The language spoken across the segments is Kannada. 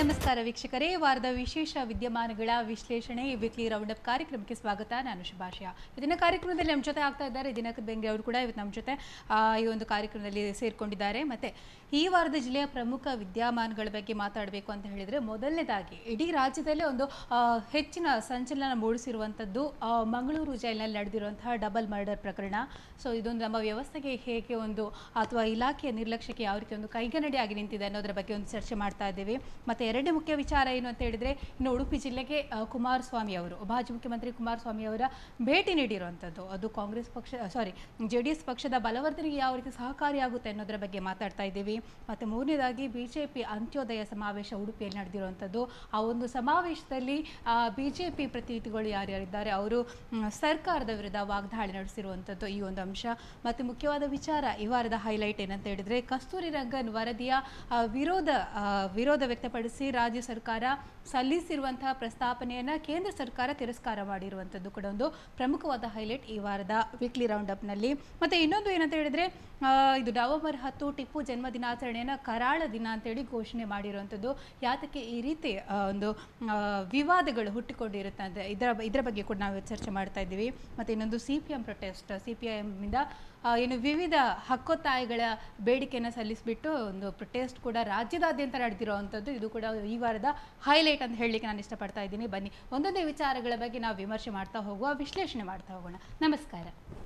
ನಮಸ್ಕಾರ ವೀಕ್ಷಕರೇ ಈ ವಾರದ ವಿಶೇಷ ವಿದ್ಯಮಾನಗಳ ವಿಶ್ಲೇಷಣೆ ಈ ವೀಕ್ಲಿ ರೌಂಡ್ ಅಪ್ ಕಾರ್ಯಕ್ರಮಕ್ಕೆ ಸ್ವಾಗತ ನಾನು ಶುಭಾಶಯ ಇದನ್ನ ಕಾರ್ಯಕ್ರಮದಲ್ಲಿ ನಮ್ಮ ಜೊತೆ ಆಗ್ತಾ ಇದ್ದಾರೆ ದಿನಕ ಬೆಂಗ್ರೆ ಅವರು ಕೂಡ ಇವತ್ತು ನಮ್ಮ ಜೊತೆ ಆ, ಈ ಒಂದು ಕಾರ್ಯಕ್ರಮದಲ್ಲಿ ಸೇರ್ಕೊಂಡಿದ್ದಾರೆ ಮತ್ತೆ ಈ ವಾರದ ಜಿಲ್ಲೆಯ ಪ್ರಮುಖ ವಿದ್ಯಮಾನಗಳ ಬಗ್ಗೆ ಮಾತಾಡಬೇಕು ಅಂತ ಹೇಳಿದ್ರೆ ಮೊದಲನೇದಾಗಿ ಇಡೀ ರಾಜ್ಯದಲ್ಲೇ ಒಂದು ಆ, ಹೆಚ್ಚಿನ ಸಂಚಲನ ಮೂಡಿಸಿರುವಂಥದ್ದು ಆ, ಮಂಗಳೂರು ಜೈಲಿನಲ್ಲಿ ನಡೆದಿರುವಂತಹ ಡಬಲ್ ಮರ್ಡರ್ ಪ್ರಕರಣ ಸೊ ಇದೊಂದು ನಮ್ಮ ವ್ಯವಸ್ಥೆಗೆ ಹೇಗೆ ಒಂದು ಅಥವಾ ಇಲಾಖೆಯ ನಿರ್ಲಕ್ಷ್ಯಕ್ಕೆ ಯಾವ ರೀತಿ ಒಂದು ಕೈಗನ್ನಡಿಯಾಗಿ ನಿಂತಿದೆ ಅನ್ನೋದರ ಬಗ್ಗೆ ಒಂದು ಚರ್ಚೆ ಮಾಡ್ತಾ ಇದ್ದೀವಿ ಮತ್ತೆ ಎರಡನೇ ಮುಖ್ಯ ವಿಚಾರ ಏನು ಅಂತ ಹೇಳಿದ್ರೆ ಇನ್ನು ಉಡುಪಿ ಜಿಲ್ಲೆಗೆ ಆ, ಕುಮಾರಸ್ವಾಮಿ ಅವರು ಮಾಜಿ ಮುಖ್ಯಮಂತ್ರಿ ಕುಮಾರಸ್ವಾಮಿ ಅವರ ಭೇಟಿ ನೀಡಿರುವಂಥದ್ದು ಅದು ಕಾಂಗ್ರೆಸ್ ಪಕ್ಷ ಸಾರಿ ಜೆ ಡಿ ಎಸ್ ಪಕ್ಷದ ಬಲವರ್ಧನೆಗೆ ಯಾವ ರೀತಿ ಸಹಕಾರಿಯಾಗುತ್ತೆ ಅನ್ನೋದರ ಬಗ್ಗೆ ಮಾತಾಡ್ತಾ ಇದ್ದೀವಿ ಮತ್ತೆ ಮೂರನೇದಾಗಿ ಬಿಜೆಪಿ ಅಂತ್ಯೋದಯ ಸಮಾವೇಶ ಉಡುಪಿಯಲ್ಲಿ ನಡೆದಿರುವಂಥದ್ದು ಆ ಒಂದು ಸಮಾವೇಶದಲ್ಲಿ ಬಿಜೆಪಿ ಪ್ರತಿನಿಧಿಗಳು ಯಾರ್ಯಾರಿದ್ದಾರೆ ಅವರು ಮ್, ಸರ್ಕಾರದ ವಿರುದ್ಧ ವಾಗ್ದಾಳಿ ನಡೆಸಿರುವಂಥದ್ದು ಈ ಒಂದು ಅಂಶ ಮತ್ತೆ ಮುಖ್ಯವಾದ ವಿಚಾರ ಈ ವಾರದ ಹೈಲೈಟ್ ಏನಂತ ಹೇಳಿದ್ರೆ ಕಸ್ತೂರಿ ರಂಗನ್ ವರದಿಯ ಆ, ವಿರೋಧ ಆ, ವಿರೋಧ ವ್ಯಕ್ತಪಡಿಸಿ ರಾಜ್ಯ ಸರ್ಕಾರ ಸಲ್ಲಿಸಿರುವಂತಹ ಪ್ರಸ್ತಾಪನೆಯನ್ನ ಕೇಂದ್ರ ಸರ್ಕಾರ ತಿರಸ್ಕಾರ ಮಾಡಿರುವಂಥದ್ದು ಕೂಡ ಒಂದು ಪ್ರಮುಖವಾದ ಹೈಲೈಟ್ ಈ ವಾರದ ವೀಕ್ಲಿ ರೌಂಡ್ ಅಪ್ನಲ್ಲಿ ಮತ್ತೆ ಇನ್ನೊಂದು ಏನಂತ ಹೇಳಿದ್ರೆ ಆ, ಇದು ನವೆಂಬರ್ ಹತ್ತು ಟಿಪ್ಪು ಜನ್ಮ ದಿನಾಚರಣೆಯನ್ನು ಕರಾಳ ದಿನ ಅಂತೇಳಿ ಘೋಷಣೆ ಮಾಡಿರುವಂಥದ್ದು ಯಾತಕ್ಕೆ ಈ ರೀತಿ ಆ, ಒಂದು ಆ, ವಿವಾದಗಳು ಹುಟ್ಟಿಕೊಂಡಿರುತ್ತೆ ಅಂತ ಇದರ ಇದರ ಬಗ್ಗೆ ಕೂಡ ನಾವು ಚರ್ಚೆ ಮಾಡ್ತಾ ಇದ್ದೀವಿ ಮತ್ತೆ ಇನ್ನೊಂದು C P M protest C P ಎಮ್ಮಿಂದ ಏನು ವಿವಿಧ ಹಕ್ಕೊತ್ತಾಯಗಳ ಬೇಡಿಕೆಯನ್ನು ಸಲ್ಲಿಸಿಬಿಟ್ಟು ಒಂದು ಪ್ರೊಟೆಸ್ಟ್ ಕೂಡ ರಾಜ್ಯದಾದ್ಯಂತ ನಡೆದಿರುವಂಥದ್ದು ಇದು ಕೂಡ ಈ ವಾರದ ಹೈಲೈಟ್ ಅಂತ ಹೇಳಲಿಕ್ಕೆ ನಾನು ಇಷ್ಟಪಡ್ತಾ ಇದ್ದೀನಿ ಬನ್ನಿ ಒಂದೊಂದೇ ವಿಚಾರಗಳ ಬಗ್ಗೆ ನಾವು ವಿಮರ್ಶೆ ಮಾಡ್ತಾ ಹೋಗುವ ವಿಶ್ಲೇಷಣೆ ಮಾಡ್ತಾ ಹೋಗೋಣ ನಮಸ್ಕಾರ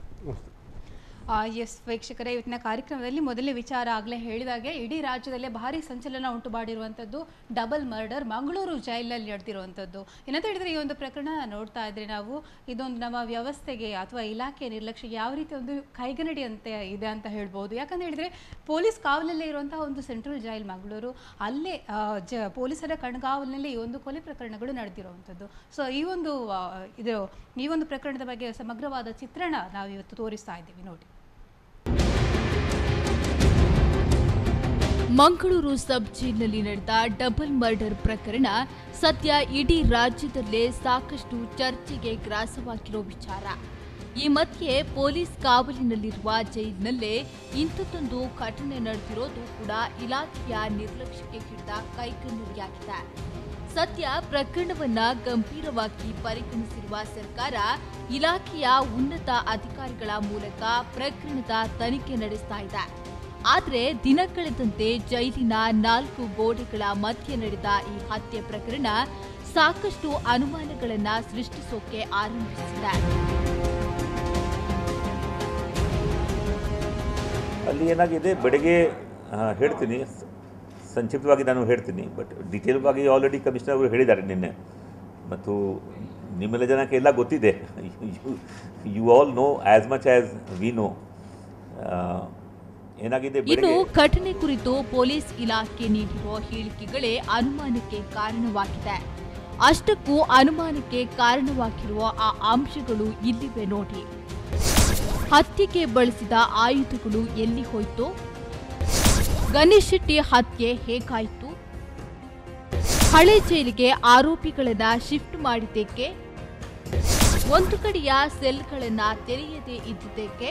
ಎಸ್ ವೀಕ್ಷಕರೇ ಇವತ್ತಿನ ಕಾರ್ಯಕ್ರಮದಲ್ಲಿ ಮೊದಲನೇ ವಿಚಾರ ಆಗಲೇ ಹೇಳಿದಾಗೆ ಇಡೀ ರಾಜ್ಯದಲ್ಲೇ ಭಾರಿ ಸಂಚಲನ ಉಂಟು ಮಾಡಿರುವಂಥದ್ದು ಡಬಲ್ ಮರ್ಡರ್ ಮಂಗಳೂರು ಜೈಲಲ್ಲಿ ನಡೆದಿರುವಂಥದ್ದು ಏನಂತ ಹೇಳಿದ್ರೆ ಈ ಒಂದು ಪ್ರಕರಣ ನೋಡ್ತಾ ಇದ್ರೆ ನಾವು ಇದೊಂದು ನಮ್ಮ ವ್ಯವಸ್ಥೆಗೆ ಅಥವಾ ಇಲಾಖೆ ನಿರ್ಲಕ್ಷ್ಯ ಯಾವ ರೀತಿ ಒಂದು ಕೈಗನ್ನಡಿ ಅಂತ ಇದೆ ಅಂತ ಹೇಳ್ಬೋದು ಯಾಕಂತ ಹೇಳಿದ್ರೆ ಪೊಲೀಸ್ ಕಾವಲಲ್ಲೇ ಇರುವಂತಹ ಒಂದು ಸೆಂಟ್ರಲ್ ಜೈಲ್ ಮಂಗಳೂರು ಅಲ್ಲೇ ಆ, ಜ ಪೊಲೀಸರ ಕಣ್ಗಾವಲಿನಲ್ಲಿ ಈ ಒಂದು ಕೊಲೆ ಪ್ರಕರಣಗಳು ನಡೆದಿರುವಂಥದ್ದು ಸೊ ಈ ಒಂದು ಆ, ಇದು ಈ ಒಂದು ಪ್ರಕರಣದ ಬಗ್ಗೆ ಸಮಗ್ರವಾದ ಚಿತ್ರಣ ನಾವು ಇವತ್ತು ತೋರಿಸ್ತಾ ಇದ್ದೀವಿ ನೋಡಿ ಮಂಗಳೂರು ಸಬ್ ಜೈಲಿನಲ್ಲಿ ನಡೆದ ಡಬಲ್ ಮರ್ಡರ್ ಪ್ರಕರಣ ಸದ್ಯ ಇಡೀ ರಾಜ್ಯದಲ್ಲೇ ಸಾಕಷ್ಟು ಚರ್ಚೆಗೆ ಗ್ರಾಸವಾಗಿರೋ ವಿಚಾರ ಈ ಮಧ್ಯೆ ಪೊಲೀಸ್ ಕಾವಲಿನಲ್ಲಿರುವ ಜೈಲಿನಲ್ಲೇ ಇಂಥದ್ದೊಂದು ಘಟನೆ ನಡೆದಿರೋದು ಕೂಡ ಇಲಾಖೆಯ ನಿರ್ಲಕ್ಷ್ಯಕ್ಕೆ ಹಿಡಿದ ಕೈಗನ್ನಡಿಯಾಗಿದೆ ಸದ್ಯ ಪ್ರಕರಣವನ್ನ ಗಂಭೀರವಾಗಿ ಪರಿಗಣಿಸಿರುವ ಸರ್ಕಾರ ಇಲಾಖೆಯ ಉನ್ನತ ಅಧಿಕಾರಿಗಳ ಮೂಲಕ ಪ್ರಕರಣದ ತನಿಖೆ ನಡೆಸ್ತಾ ಇದೆ ಆದ್ರೆ ದಿನ ಕಳೆದಂತೆ ಜೈಲಿನ ನಾಲ್ಕು ಗೋಡೆಗಳ ಮಧ್ಯೆ ನಡೆದ ಈ ಹತ್ಯೆ ಪ್ರಕರಣ ಸಾಕಷ್ಟು ಅನುಮಾನಗಳನ್ನ ಸೃಷ್ಟಿಸೋಕೆ ಆರಂಭಿಸಿದೆ ಅಲ್ಲಿ ಏನಾಗಿದೆ ಬೆಳಗ್ಗೆ ಆ, ಹೇಳ್ತೀನಿ ಸ- ಸಂಕ್ಷಿಪ್ತವಾಗಿ ನಾನು ಹೇಳ್ತೀನಿ ಬಟ್ ಡಿಟೇಲ್ವಾಗಿ ಆಲ್ರೆಡಿ ಕಮಿಷನರ್ ಅವರು ಹೇಳಿದ್ದಾರೆ ನಿನ್ನೆ ಮತ್ತು ನಿಮ್ಮೆಲ್ಲ ಜನಕ್ಕೆ ಎಲ್ಲ ಗೊತ್ತಿದೆ you all know as much as we know ಏನಾಗಿದೆ ಇನ್ನು ಬೆಳಗ್ಗೆ ಘಟನೆ ಕುರಿತು ಪೊಲೀಸ್ ಇಲಾಖೆ ನೀಡಿರುವ ಹೇಳಿಕೆಗಳೇ ಅನುಮಾನಕ್ಕೆ ಕಾರಣವಾಗಿದೆ ಅಷ್ಟಕ್ಕೂ ಅನುಮಾನಕ್ಕೆ ಕಾರಣವಾಗಿರುವ ಆ ಅಂಶಗಳು ಇಲ್ಲಿವೆ ನೋಡಿ ಹತ್ಯೆಗೆ ಬಳಸಿದ ಆಯುಧಗಳು ಎಲ್ಲಿ ಹೋಯ್ತು ಗಣೇಶ್ ಶೆಟ್ಟಿ ಹತ್ಯೆ ಹೇಗಾಯಿತು ಹಳೆ ಜೈಲಿಗೆ ಆರೋಪಿಗಳನ್ನ ಶಿಫ್ಟ್ ಮಾಡಿದ್ದೇಕೆ ಒಂದು ಕಡೆಯ ಸೆಲ್ಗಳನ್ನ ತೆರೆಯದೇ ಇದ್ದಿದ್ದೇಕೆ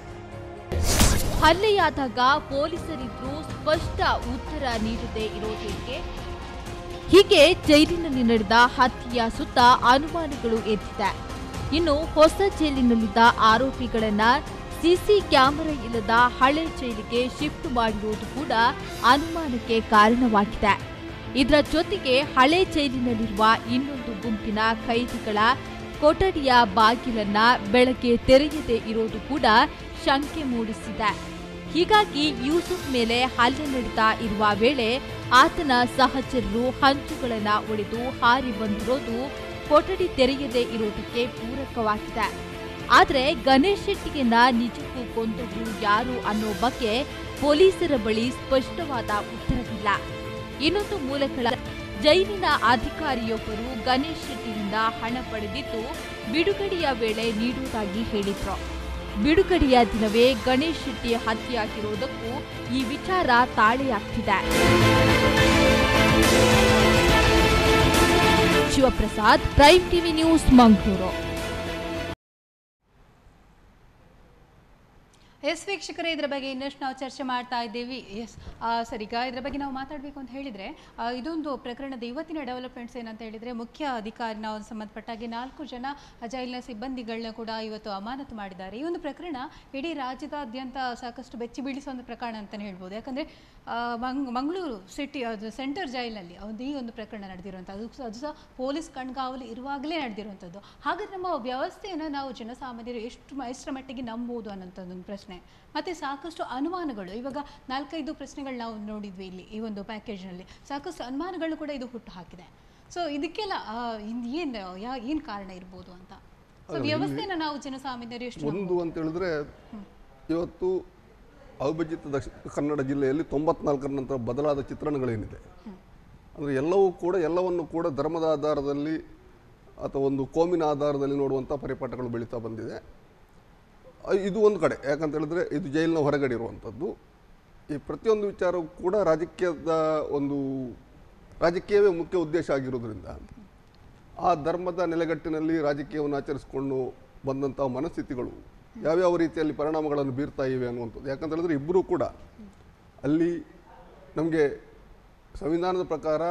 ಹಲ್ಲೆಯಾದಾಗ ಪೊಲೀಸರಿದ್ರು ಸ್ಪಷ್ಟ ಉತ್ತರ ನೀಡದೆ ಇರೋದೇಕೆ ಹೀಗೆ ಜೈಲಿನಲ್ಲಿ ನಡೆದ ಹತ್ಯೆಯ ಸುತ್ತ ಅನುಮಾನಗಳು ಎದ್ದಿದೆ ಇನ್ನು ಹೊಸ ಜೈಲಿನಲ್ಲಿದ್ದ ಆರೋಪಿಗಳನ್ನ ಸಿಸಿ ಕ್ಯಾಮೆರಾ ಇಲ್ಲದ ಹಳೆ ಜೈಲಿಗೆ ಶಿಫ್ಟ್ ಮಾಡಿರುವುದು ಕೂಡ ಅನುಮಾನಕ್ಕೆ ಕಾರಣವಾಗಿದೆ ಇದರ ಜೊತೆಗೆ ಹಳೆ ಜೈಲಿನಲ್ಲಿರುವ ಇನ್ನೊಂದು ಗುಂಪಿನ ಖೈದಿಗಳ ಕೊಠಡಿಯ ಬಾಗಿಲನ್ನ ಬೆಳಗ್ಗೆ ತೆರೆಯದೇ ಇರೋದು ಕೂಡ ಶಂಕೆ ಮೂಡಿಸಿದೆ ಹೀಗಾಗಿ ಯೂಸುಫ್ ಮೇಲೆ ಹಲ್ಲೆ ನಡೀತಾ ಇರುವ ವೇಳೆ ಆತನ ಸಹಚರರು ಹಂಚುಗಳನ್ನ ಒಡೆದು ಹಾರಿ ಬಂದಿರೋದು ಕೊಠಡಿ ತೆರೆಯದೇ ಇರೋದಕ್ಕೆ ಪೂರಕವಾಗಿದೆ ಆದ್ರೆ ಗಣೇಶ್ ಶೆಟ್ಟಿಯನ್ನ ನಿಜಕ್ಕೂ ಕೊಂದವರು ಯಾರು ಅನ್ನೋ ಬಗ್ಗೆ ಪೊಲೀಸರ ಬಳಿ ಸ್ಪಷ್ಟವಾದ ಉತ್ತರವಿಲ್ಲ ಇನ್ನೊಂದು ಮೂಲಗಳ ಜೈಲಿನ ಅಧಿಕಾರಿಯೊಬ್ಬರು ಗಣೇಶ್ ಶೆಟ್ಟಿಯಿಂದ ಹಣ ಪಡೆದಿದ್ದು ಬಿಡುಗಡೆಯ ವೇಳೆ ನೀಡುವುದಾಗಿ ಹೇಳಿದ್ರು ಬಿಡುಗಡೆಯ ದಿನವೇ ಗಣೇಶ್ ಶೆಟ್ಟಿ ಹತ್ಯೆಯಾಗಿರುವುದಕ್ಕೂ ಈ ವಿಚಾರ ತಾಳೆಯಾಗ್ತಿದೆ Shivaprasad Prime TV News Mangaluru ಎಸ್ ವೀಕ್ಷಕರೇ ಇದರ ಬಗ್ಗೆ ಇನ್ನಷ್ಟು ನಾವು ಚರ್ಚೆ ಮಾಡ್ತಾ ಇದ್ದೀವಿ ಎಸ್ ಸರ್ ಈಗ ಇದರ ಬಗ್ಗೆ ನಾವು ಮಾತಾಡಬೇಕು ಅಂತ ಹೇಳಿದರೆ ಆ, ಇದೊಂದು ಪ್ರಕರಣದ ಇವತ್ತಿನ ಡೆವಲಪ್ಮೆಂಟ್ಸ್ ಏನಂತ ಹೇಳಿದರೆ ಮುಖ್ಯ ಅಧಿಕಾರಿ ನಾವು ಸಂಬಂಧಪಟ್ಟಾಗೆ ನಾಲ್ಕು ಜನ ಜೈಲಿನ ಸಿಬ್ಬಂದಿಗಳನ್ನ ಕೂಡ ಇವತ್ತು ಅಮಾನತು ಮಾಡಿದ್ದಾರೆ ಈ ಒಂದು ಪ್ರಕರಣ ಇಡೀ ರಾಜ್ಯದಾದ್ಯಂತ ಸಾಕಷ್ಟು ಬೆಚ್ಚಿ ಬೀಳಿಸುವ ಒಂದು ಪ್ರಕರಣ ಅಂತಲೇ ಹೇಳ್ಬೋದು ಯಾಕಂದರೆ ಮಂಗ್ ಮಂಗಳೂರು ಸಿಟಿ ಅದು ಸೆಂಟರ್ ಜೈಲಿನಲ್ಲಿ ಒಂದು ಈ ಒಂದು ಪ್ರಕರಣ ನಡೆದಿರುವಂಥದ್ದು ಅದು ಅದು ಸಹ ಪೊಲೀಸ್ ಕಣ್ಗಾವಲು ಇರುವಾಗಲೇ ನಡೆದಿರುವಂಥದ್ದು ಹಾಗಾದ್ರೆ ನಮ್ಮ ವ್ಯವಸ್ಥೆಯನ್ನು ನಾವು ಜನಸಾಮಾನ್ಯರು ಎಷ್ಟು ಮ- ಎಷ್ಟರ ಮಟ್ಟಿಗೆ ನಂಬೋದು ಅನ್ನೋಂಥದ್ದೊಂದು ಪ್ರಶ್ನೆ ಮತ್ತು ಸಾಕಷ್ಟು ಅನುಮಾನಗಳು ಇವಾಗ ನಾಲ್ಕೈದು ಪ್ರಶ್ನೆಗಳು ನಾವು ನೋಡಿದ್ವಿ ಇಲ್ಲಿ ಈ ಒಂದು ಪ್ಯಾಕೇಜ್ನಲ್ಲಿ ಸಾಕಷ್ಟು ಅನುಮಾನಗಳು ಕೂಡ ಇದು ಹುಟ್ಟು ಹಾಕಿದೆ ಸೊ ಇದಕ್ಕೆಲ್ಲ ಏನು ಯಾ ಏನು ಕಾರಣ ಇರ್ಬೋದು ಅಂತ ಸೊ ವ್ಯವಸ್ಥೆನ ನಾವು ಜನಸಾಮಾನ್ಯರು ಎಷ್ಟು ಒಂದು ಅಂತ ಹೇಳಿದ್ರೆ ಇವತ್ತು ಅವಿಭಜಿತ ದಕ್ಷಿಣ ಕನ್ನಡ ಜಿಲ್ಲೆಯಲ್ಲಿ ತೊಂಬತ್ನಾಲ್ಕರ ನಂತರ ಬದಲಾದ ಚಿತ್ರಣಗಳೇನಿದೆ ಅಂದರೆ ಎಲ್ಲವೂ ಕೂಡ ಎಲ್ಲವನ್ನು ಕೂಡ ಧರ್ಮದ ಆಧಾರದಲ್ಲಿ ಅಥವಾ ಒಂದು ಕೋಮಿನ ಆಧಾರದಲ್ಲಿ ನೋಡುವಂಥ ಪರಿಪಾಠಗಳು ಬೆಳೀತಾ ಬಂದಿದೆ ಅ- ಇದು ಒಂದು ಕಡೆ ಯಾಕಂತ ಹೇಳಿದ್ರೆ ಇದು ಜೈಲಿನ ಹೊರಗಡೆ ಇರುವಂಥದ್ದು ಈ ಪ್ರತಿಯೊಂದು ವಿಚಾರವೂ ಕೂಡ ರಾಜಕೀಯದ ಒಂದು ರಾಜಕೀಯವೇ ಮುಖ್ಯ ಉದ್ದೇಶ ಆಗಿರೋದ್ರಿಂದ ಆ ಧರ್ಮದ ನೆಲೆಗಟ್ಟಿನಲ್ಲಿ ರಾಜಕೀಯವನ್ನು ಆಚರಿಸಿಕೊಂಡು ಬಂದಂಥ ಮನಸ್ಥಿತಿಗಳು ಯಾವ್ಯಾವ ರೀತಿಯಲ್ಲಿ ಪರಿಣಾಮಗಳನ್ನು ಬೀರ್ತಾ ಇವೆ ಅನ್ನುವಂಥದ್ದು ಯಾಕಂತ ಹೇಳಿದ್ರೆ ಇಬ್ಬರೂ ಕೂಡ ಅಲ್ಲಿ ನಮಗೆ ಸಂವಿಧಾನದ ಪ್ರಕಾರ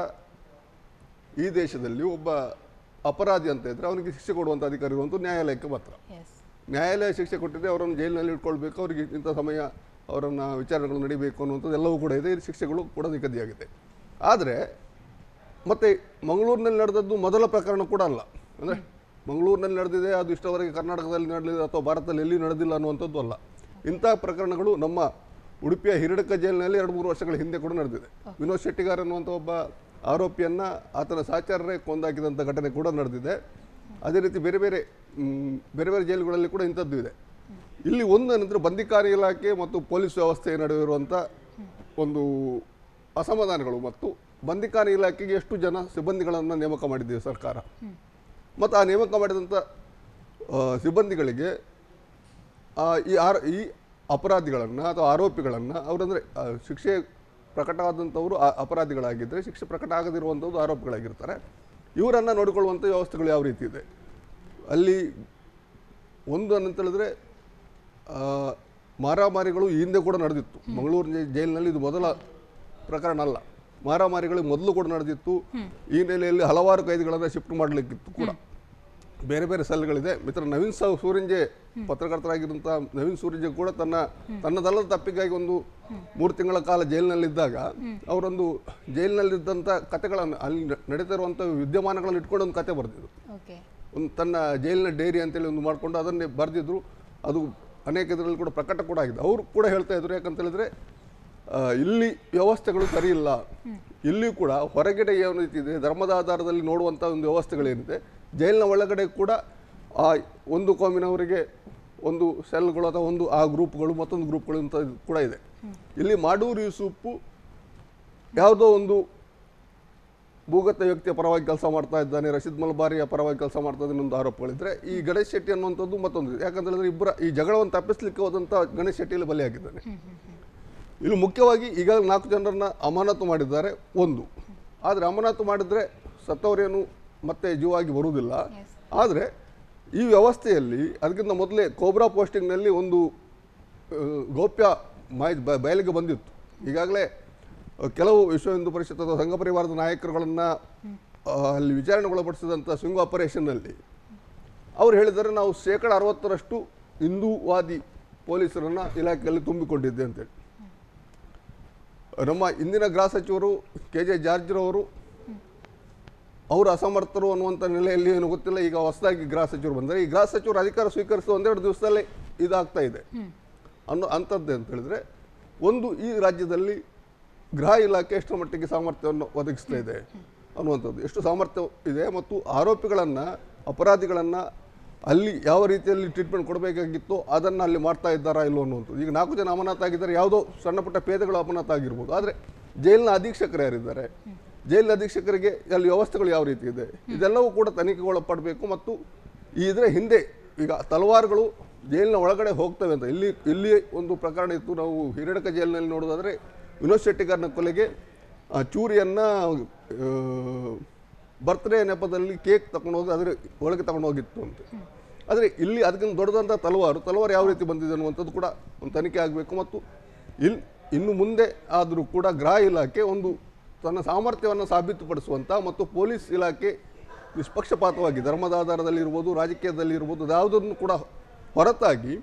ಈ ದೇಶದಲ್ಲಿ ಒಬ್ಬ ಅಪರಾಧಿ ಅಂತ ಇದ್ದರೆ ಅವನಿಗೆ ಶಿಕ್ಷೆ ಕೊಡುವಂಥ ಅಧಿಕಾರ ಇರುವಂಥ ನ್ಯಾಯಾಲಯಕ್ಕೆ ಮಾತ್ರ ಎಸ್ ನ್ಯಾಯಾಲಯ ಶಿಕ್ಷೆ ಕೊಟ್ಟಿದೆ ಅವರನ್ನು ಜೈಲಿನಲ್ಲಿ ಇಟ್ಕೊಳ್ಬೇಕು ಅವರಿಗೆ ಇಂಥ ಸಮಯ ಅವರನ್ನು ವಿಚಾರಣೆಗಳು ನಡೀಬೇಕು ಅನ್ನುವಂಥದ್ದು ಎಲ್ಲವೂ ಕೂಡ ಇದೆ ಈ ಶಿಕ್ಷೆಗಳು ಕೂಡ ನಿಗದಿಯಾಗಿದೆ ಆದರೆ ಮತ್ತು ಮಂಗಳೂರಿನಲ್ಲಿ ನಡೆದದ್ದು ಮೊದಲ ಪ್ರಕರಣ ಕೂಡ ಅಲ್ಲ ಅಂದರೆ ಮಂಗಳೂರಿನಲ್ಲಿ ನಡೆದಿದೆ ಅದು ಇಷ್ಟವರೆಗೆ ಕರ್ನಾಟಕದಲ್ಲಿ ನಡೆದಿದೆ ಅಥವಾ ಭಾರತದಲ್ಲಿ ಎಲ್ಲಿ ನಡೆದಿಲ್ಲ ಅನ್ನುವಂಥದ್ದು ಅಲ್ಲ ಇಂಥ ಪ್ರಕರಣಗಳು ನಮ್ಮ ಉಡುಪಿಯ ಹಿರಡಕ ಜೈಲಿನಲ್ಲಿ ಎರಡು ಮೂರು ವರ್ಷಗಳ ಹಿಂದೆ ಕೂಡ ನಡೆದಿದೆ ವಿನೋದ್ ಶೆಟ್ಟಿಗಾರ್ ಅನ್ನುವಂಥ ಒಬ್ಬ ಆರೋಪಿಯನ್ನು ಆತನ ಸಹಚರರೇ ಕೊಂದಾಕಿದಂಥ ಘಟನೆ ಕೂಡ ನಡೆದಿದೆ ಅದೇ ರೀತಿ ಬೇರೆ ಬೇರೆ ಮ್, ಬೇರೆ ಬೇರೆ ಜೈಲುಗಳಲ್ಲಿ ಕೂಡ ಇಂಥದ್ದು ಇದೆ ಇಲ್ಲಿ ಒಂದು ಏನಂದರೆ ಬಂದಿಕಾರಿ ಇಲಾಖೆ ಮತ್ತು ಪೊಲೀಸ್ ವ್ಯವಸ್ಥೆ ನಡುವೆ ಇರುವಂಥ ಒಂದು ಅಸಮಾಧಾನಗಳು ಮತ್ತು ಬಂದಿಕಾರಿ ಇಲಾಖೆಗೆ ಎಷ್ಟು ಜನ ಸಿಬ್ಬಂದಿಗಳನ್ನು ನೇಮಕ ಮಾಡಿದ್ದೀವಿ ಸರ್ಕಾರ ಮತ್ತು ಆ ನೇಮಕ ಮಾಡಿದಂಥ ಆ, ಸಿಬ್ಬಂದಿಗಳಿಗೆ ಆ, ಈ ಆರ ಈ ಅಪರಾಧಿಗಳನ್ನು ಅಥವಾ ಆರೋಪಿಗಳನ್ನು ಅವರಂದರೆ ಶಿಕ್ಷೆ ಪ್ರಕಟ ಆದಂಥವರು ಆ- ಅಪರಾಧಿಗಳಾಗಿದ್ದರೆ ಶಿಕ್ಷೆ ಪ್ರಕಟ ಆಗದಿರುವಂಥದ್ದು ಆರೋಪಿಗಳಾಗಿರ್ತಾರೆ ಇವರನ್ನು ನೋಡಿಕೊಳ್ಳುವಂಥ ವ್ಯವಸ್ಥೆಗಳು ಯಾವ ರೀತಿ ಇದೆ ಅಲ್ಲಿ ಒಂದು ಅಂತ ಹೇಳಿದ್ರೆ ಆ, ಮಾರಾಮಾರಿಗಳು ಈ ಹಿಂದೆ ಕೂಡ ನಡೆದಿತ್ತು ಮಂಗಳೂರು ಜೈ- ಜೈಲಿನಲ್ಲಿ ಇದು ಮೊದಲ ಪ್ರಕರಣ ಅಲ್ಲ ಮಾರಾಮಾರಿಗಳು ಮೊದಲು ಕೂಡ ನಡೆದಿತ್ತು ಈ ನೆಲೆಯಲ್ಲಿ ಹಲವಾರು ಕೈದಿಗಳನ್ನು ಶಿಫ್ಟ್ ಮಾಡಲಿಕ್ಕಿತ್ತು ಕೂಡ ಬೇರೆ ಬೇರೆ ಸೆಲ್ಗಳಿದೆ ಮಿತ್ರ ನವೀನ್ ಸಾವ್ ಸೂರಿಂಜೆ ಪತ್ರಕರ್ತರಾಗಿರುವಂಥ ನವೀನ್ ಸೂರಿಂಜೆ ಕೂಡ ತನ್ನ ತನ್ನದಲ್ಲದ ತಪ್ಪಿಗಾಗಿ ಒಂದು ಮೂರು ತಿಂಗಳ ಕಾಲ ಜೈಲಿನಲ್ಲಿದ್ದಾಗ ಅವರೊಂದು ಜೈಲಿನಲ್ಲಿದ್ದಂಥ ಕಥೆಗಳನ್ನು ಅಲ್ಲಿ ನಡೀತಾ ಇರುವಂಥ ವಿದ್ಯಮಾನಗಳನ್ನು ಇಟ್ಕೊಂಡು ಒಂದು ಕತೆ ಬರೆದಿದ್ರು ಓಕೆ ಒಂದು ತನ್ನ ಜೈಲಿನ ಡೈರಿ ಅಂತೇಳಿ ಒಂದು ಮಾಡಿಕೊಂಡು ಅದನ್ನೇ ಬರೆದಿದ್ರು ಅದು ಅನೇಕ ಇದರಲ್ಲಿ ಕೂಡ ಪ್ರಕಟ ಕೂಡ ಆಗಿದೆ ಅವರು ಕೂಡ ಹೇಳ್ತಾ ಇದ್ರು ಯಾಕಂತ ಹೇಳಿದ್ರೆ ಆ, ಇಲ್ಲಿ ವ್ಯವಸ್ಥೆಗಳು ಸರಿ ಇಲ್ಲ ಇಲ್ಲಿ ಕೂಡ ಹೊರಗಡೆ ಏನು ರೀತಿ ಇದೆ ಧರ್ಮದ ಆಧಾರದಲ್ಲಿ ನೋಡುವಂಥ ಒಂದು ವ್ಯವಸ್ಥೆಗಳೇನಿದೆ ಜೈಲಿನ ಒಳಗಡೆ ಕೂಡ ಆ ಒಂದು ಕೋಮಿನವರಿಗೆ ಒಂದು ಸೆಲ್ಗಳು ಅಥವಾ ಒಂದು ಆ ಗ್ರೂಪ್ಗಳು ಮತ್ತೊಂದು ಗ್ರೂಪ್ಗಳು ಅಂತ ಇದು ಕೂಡ ಇದೆ ಇಲ್ಲಿ ಮಾಡೂರು ಯೂಸುಫು ಯಾವುದೋ ಒಂದು ಭೂಗತ ವ್ಯಕ್ತಿಯ ಪರವಾಗಿ ಕೆಲಸ ಮಾಡ್ತಾ ಇದ್ದಾನೆ ರಶೀದ್ ಮಲ್ಬಾರಿಯ ಪರವಾಗಿ ಕೆಲಸ ಮಾಡ್ತಾ ಇದ್ದಾನೆ ಒಂದು ಆರೋಪಗಳಿದ್ರೆ ಈ ಗಣೇಶ್ ಶೆಟ್ಟಿ ಅನ್ನುವಂಥದ್ದು ಮತ್ತೊಂದು ಇದೆ. ಯಾಕಂತ ಹೇಳಿದ್ರೆ ಇಬ್ಬರ ಈ ಜಗಳವನ್ನು ತಪ್ಪಿಸ್ಲಿಕ್ಕೆ ಹೋದಂಥ ಗಣೇಶ್ ಶೆಟ್ಟಿಯಲ್ಲಿ ಬಲಿಯಾಗಿದ್ದಾನೆ ಇಲ್ಲಿ ಮುಖ್ಯವಾಗಿ ಈಗಾಗಲೇ ನಾಲ್ಕು ಜನರನ್ನ ಅಮಾನತು ಮಾಡಿದ್ದಾರೆ ಒಂದು ಆದರೆ ಅಮಾನತು ಮಾಡಿದರೆ ಸತ್ತವರೇನು ಮತ್ತೆ ಜೀವಾಗಿ ಬರುವುದಿಲ್ಲ ಆದರೆ ಈ ವ್ಯವಸ್ಥೆಯಲ್ಲಿ ಅದಕ್ಕಿಂತ ಮೊದಲೇ ಕೋಬ್ರಾ ಪೋಸ್ಟಿಂಗ್ನಲ್ಲಿ ಒಂದು ಆ, ಗೌಪ್ಯ ಮಾಹಿತಿ ಬ- ಬಯಲಿಗೆ ಬಂದಿತ್ತು ಈಗಾಗಲೇ ಆ, ಕೆಲವು ವಿಶ್ವ ಹಿಂದೂ ಪರಿಷತ್ ಅಥವಾ ಸಂಘ ಪರಿವಾರದ ನಾಯಕರುಗಳನ್ನು ಅಲ್ಲಿ ವಿಚಾರಣೆಗೊಳಪಡಿಸಿದಂಥ ಸ್ವಿಂಗ್ ಆಪರೇಷನ್ನಲ್ಲಿ ಅವ್ರು ಹೇಳಿದರೆ ನಾವು ಶೇಕಡ ಅರವತ್ತರಷ್ಟು ಹಿಂದೂವಾದಿ ಪೊಲೀಸರನ್ನು ಇಲಾಖೆಯಲ್ಲಿ ತುಂಬಿಕೊಂಡಿದ್ದೆ ಅಂತೇಳಿ ನಮ್ಮ ಇಂದಿನ ಗೃಹ ಸಚಿವರು ಕೆ ಜೆ ಜಾರ್ಜ್ರವರು ಅವರು ಅಸಮರ್ಥರು ಅನ್ನುವಂಥ ನೆಲೆಯಲ್ಲಿ ಏನು ಗೊತ್ತಿಲ್ಲ ಈಗ ಹೊಸದಾಗಿ ಗೃಹ ಸಚಿವರು ಬಂದರೆ ಈ ಗೃಹ ಸಚಿವರು ಅಧಿಕಾರ ಸ್ವೀಕರಿಸಿದ ಒಂದೆರಡು ದಿವಸದಲ್ಲೇ ಇದಾಗ್ತಾ ಇದೆ ಅನ್ನೋ ಅಂಥದ್ದು ಅಂತ ಹೇಳಿದ್ರೆ ಒಂದು ಈ ರಾಜ್ಯದಲ್ಲಿ ಗೃಹ ಇಲಾಖೆ ಎಷ್ಟರ ಮಟ್ಟಿಗೆ ಸಾಮರ್ಥ್ಯವನ್ನು ಒದಗಿಸ್ತಾ ಇದೆ ಅನ್ನುವಂಥದ್ದು ಎಷ್ಟು ಸಾಮರ್ಥ್ಯ ಇದೆ ಮತ್ತು ಆರೋಪಿಗಳನ್ನು ಅಪರಾಧಿಗಳನ್ನು ಅಲ್ಲಿ ಯಾವ ರೀತಿಯಲ್ಲಿ ಟ್ರೀಟ್ಮೆಂಟ್ ಕೊಡಬೇಕಾಗಿತ್ತು ಅದನ್ನು ಅಲ್ಲಿ ಮಾಡ್ತಾ ಇದ್ದಾರಾ ಇಲ್ಲೋ ಅನ್ನುವಂಥದ್ದು ಈಗ ನಾಲ್ಕು ಜನ ಅಮಾನತ್ ಆಗಿದ್ದಾರೆ ಯಾವುದೋ ಸಣ್ಣ ಪುಟ್ಟ ಪೇದೆಗಳು ಅಮಾನತ್ ಆಗಿರ್ಬೋದು ಆದರೆ ಜೈಲಿನ ಅಧೀಕ್ಷಕರು ಯಾರಿದ್ದಾರೆ ಜೈಲಿನ ಅಧೀಕ್ಷಕರಿಗೆ ಅಲ್ಲಿ ವ್ಯವಸ್ಥೆಗಳು ಯಾವ ರೀತಿ ಇದೆ ಇದೆಲ್ಲವೂ ಕೂಡ ತನಿಖೆಗೊಳಪಡಬೇಕು ಮತ್ತು ಈ ಇದರ ಹಿಂದೆ ಈಗ ತಲವಾರುಗಳು ಜೈಲಿನ ಒಳಗಡೆ ಹೋಗ್ತವೆ ಅಂತ ಇಲ್ಲಿ ಇಲ್ಲಿ ಒಂದು ಪ್ರಕರಣ ಇತ್ತು ನಾವು ಹಿರಡಕ ಜೈಲಿನಲ್ಲಿ ನೋಡೋದಾದರೆ ವಿನೋದ್ ಶೆಟ್ಟಿಗಾರ್ನ ಕೊಲೆಗೆ ಆ ಚೂರಿಯನ್ನು ಬರ್ತ್ಡೇ ನೆಪದಲ್ಲಿ ಕೇಕ್ ತಗೊಂಡು ಹೋಗಿ ಅದರ ಒಳಗೆ ತಗೊಂಡು ಹೋಗಿತ್ತು ಅಂತ ಆದರೆ ಇಲ್ಲಿ ಅದಕ್ಕಿಂತ ದೊಡ್ಡದಂಥ ತಲವಾರು ತಲವಾರು ಯಾವ ರೀತಿ ಬಂದಿದೆ ಅನ್ನುವಂಥದ್ದು ಕೂಡ ಒಂದು ತನಿಖೆ ಆಗಬೇಕು ಮತ್ತು ಇಲ್ ಇನ್ನು ಮುಂದೆ ಆದರೂ ಕೂಡ ಗೃಹ ಇಲಾಖೆ ಒಂದು ತನ್ನ ಸಾಮರ್ಥ್ಯವನ್ನು ಸಾಬೀತುಪಡಿಸುವಂಥ ಮತ್ತು ಪೊಲೀಸ್ ಇಲಾಖೆ ನಿಷ್ಪಕ್ಷಪಾತವಾಗಿ ಧರ್ಮದ ಆಧಾರದಲ್ಲಿ ಇರ್ಬೋದು ರಾಜಕೀಯದಲ್ಲಿ ಇರ್ಬೋದು ಯಾವುದನ್ನು ಕೂಡ ಹೊರತಾಗಿ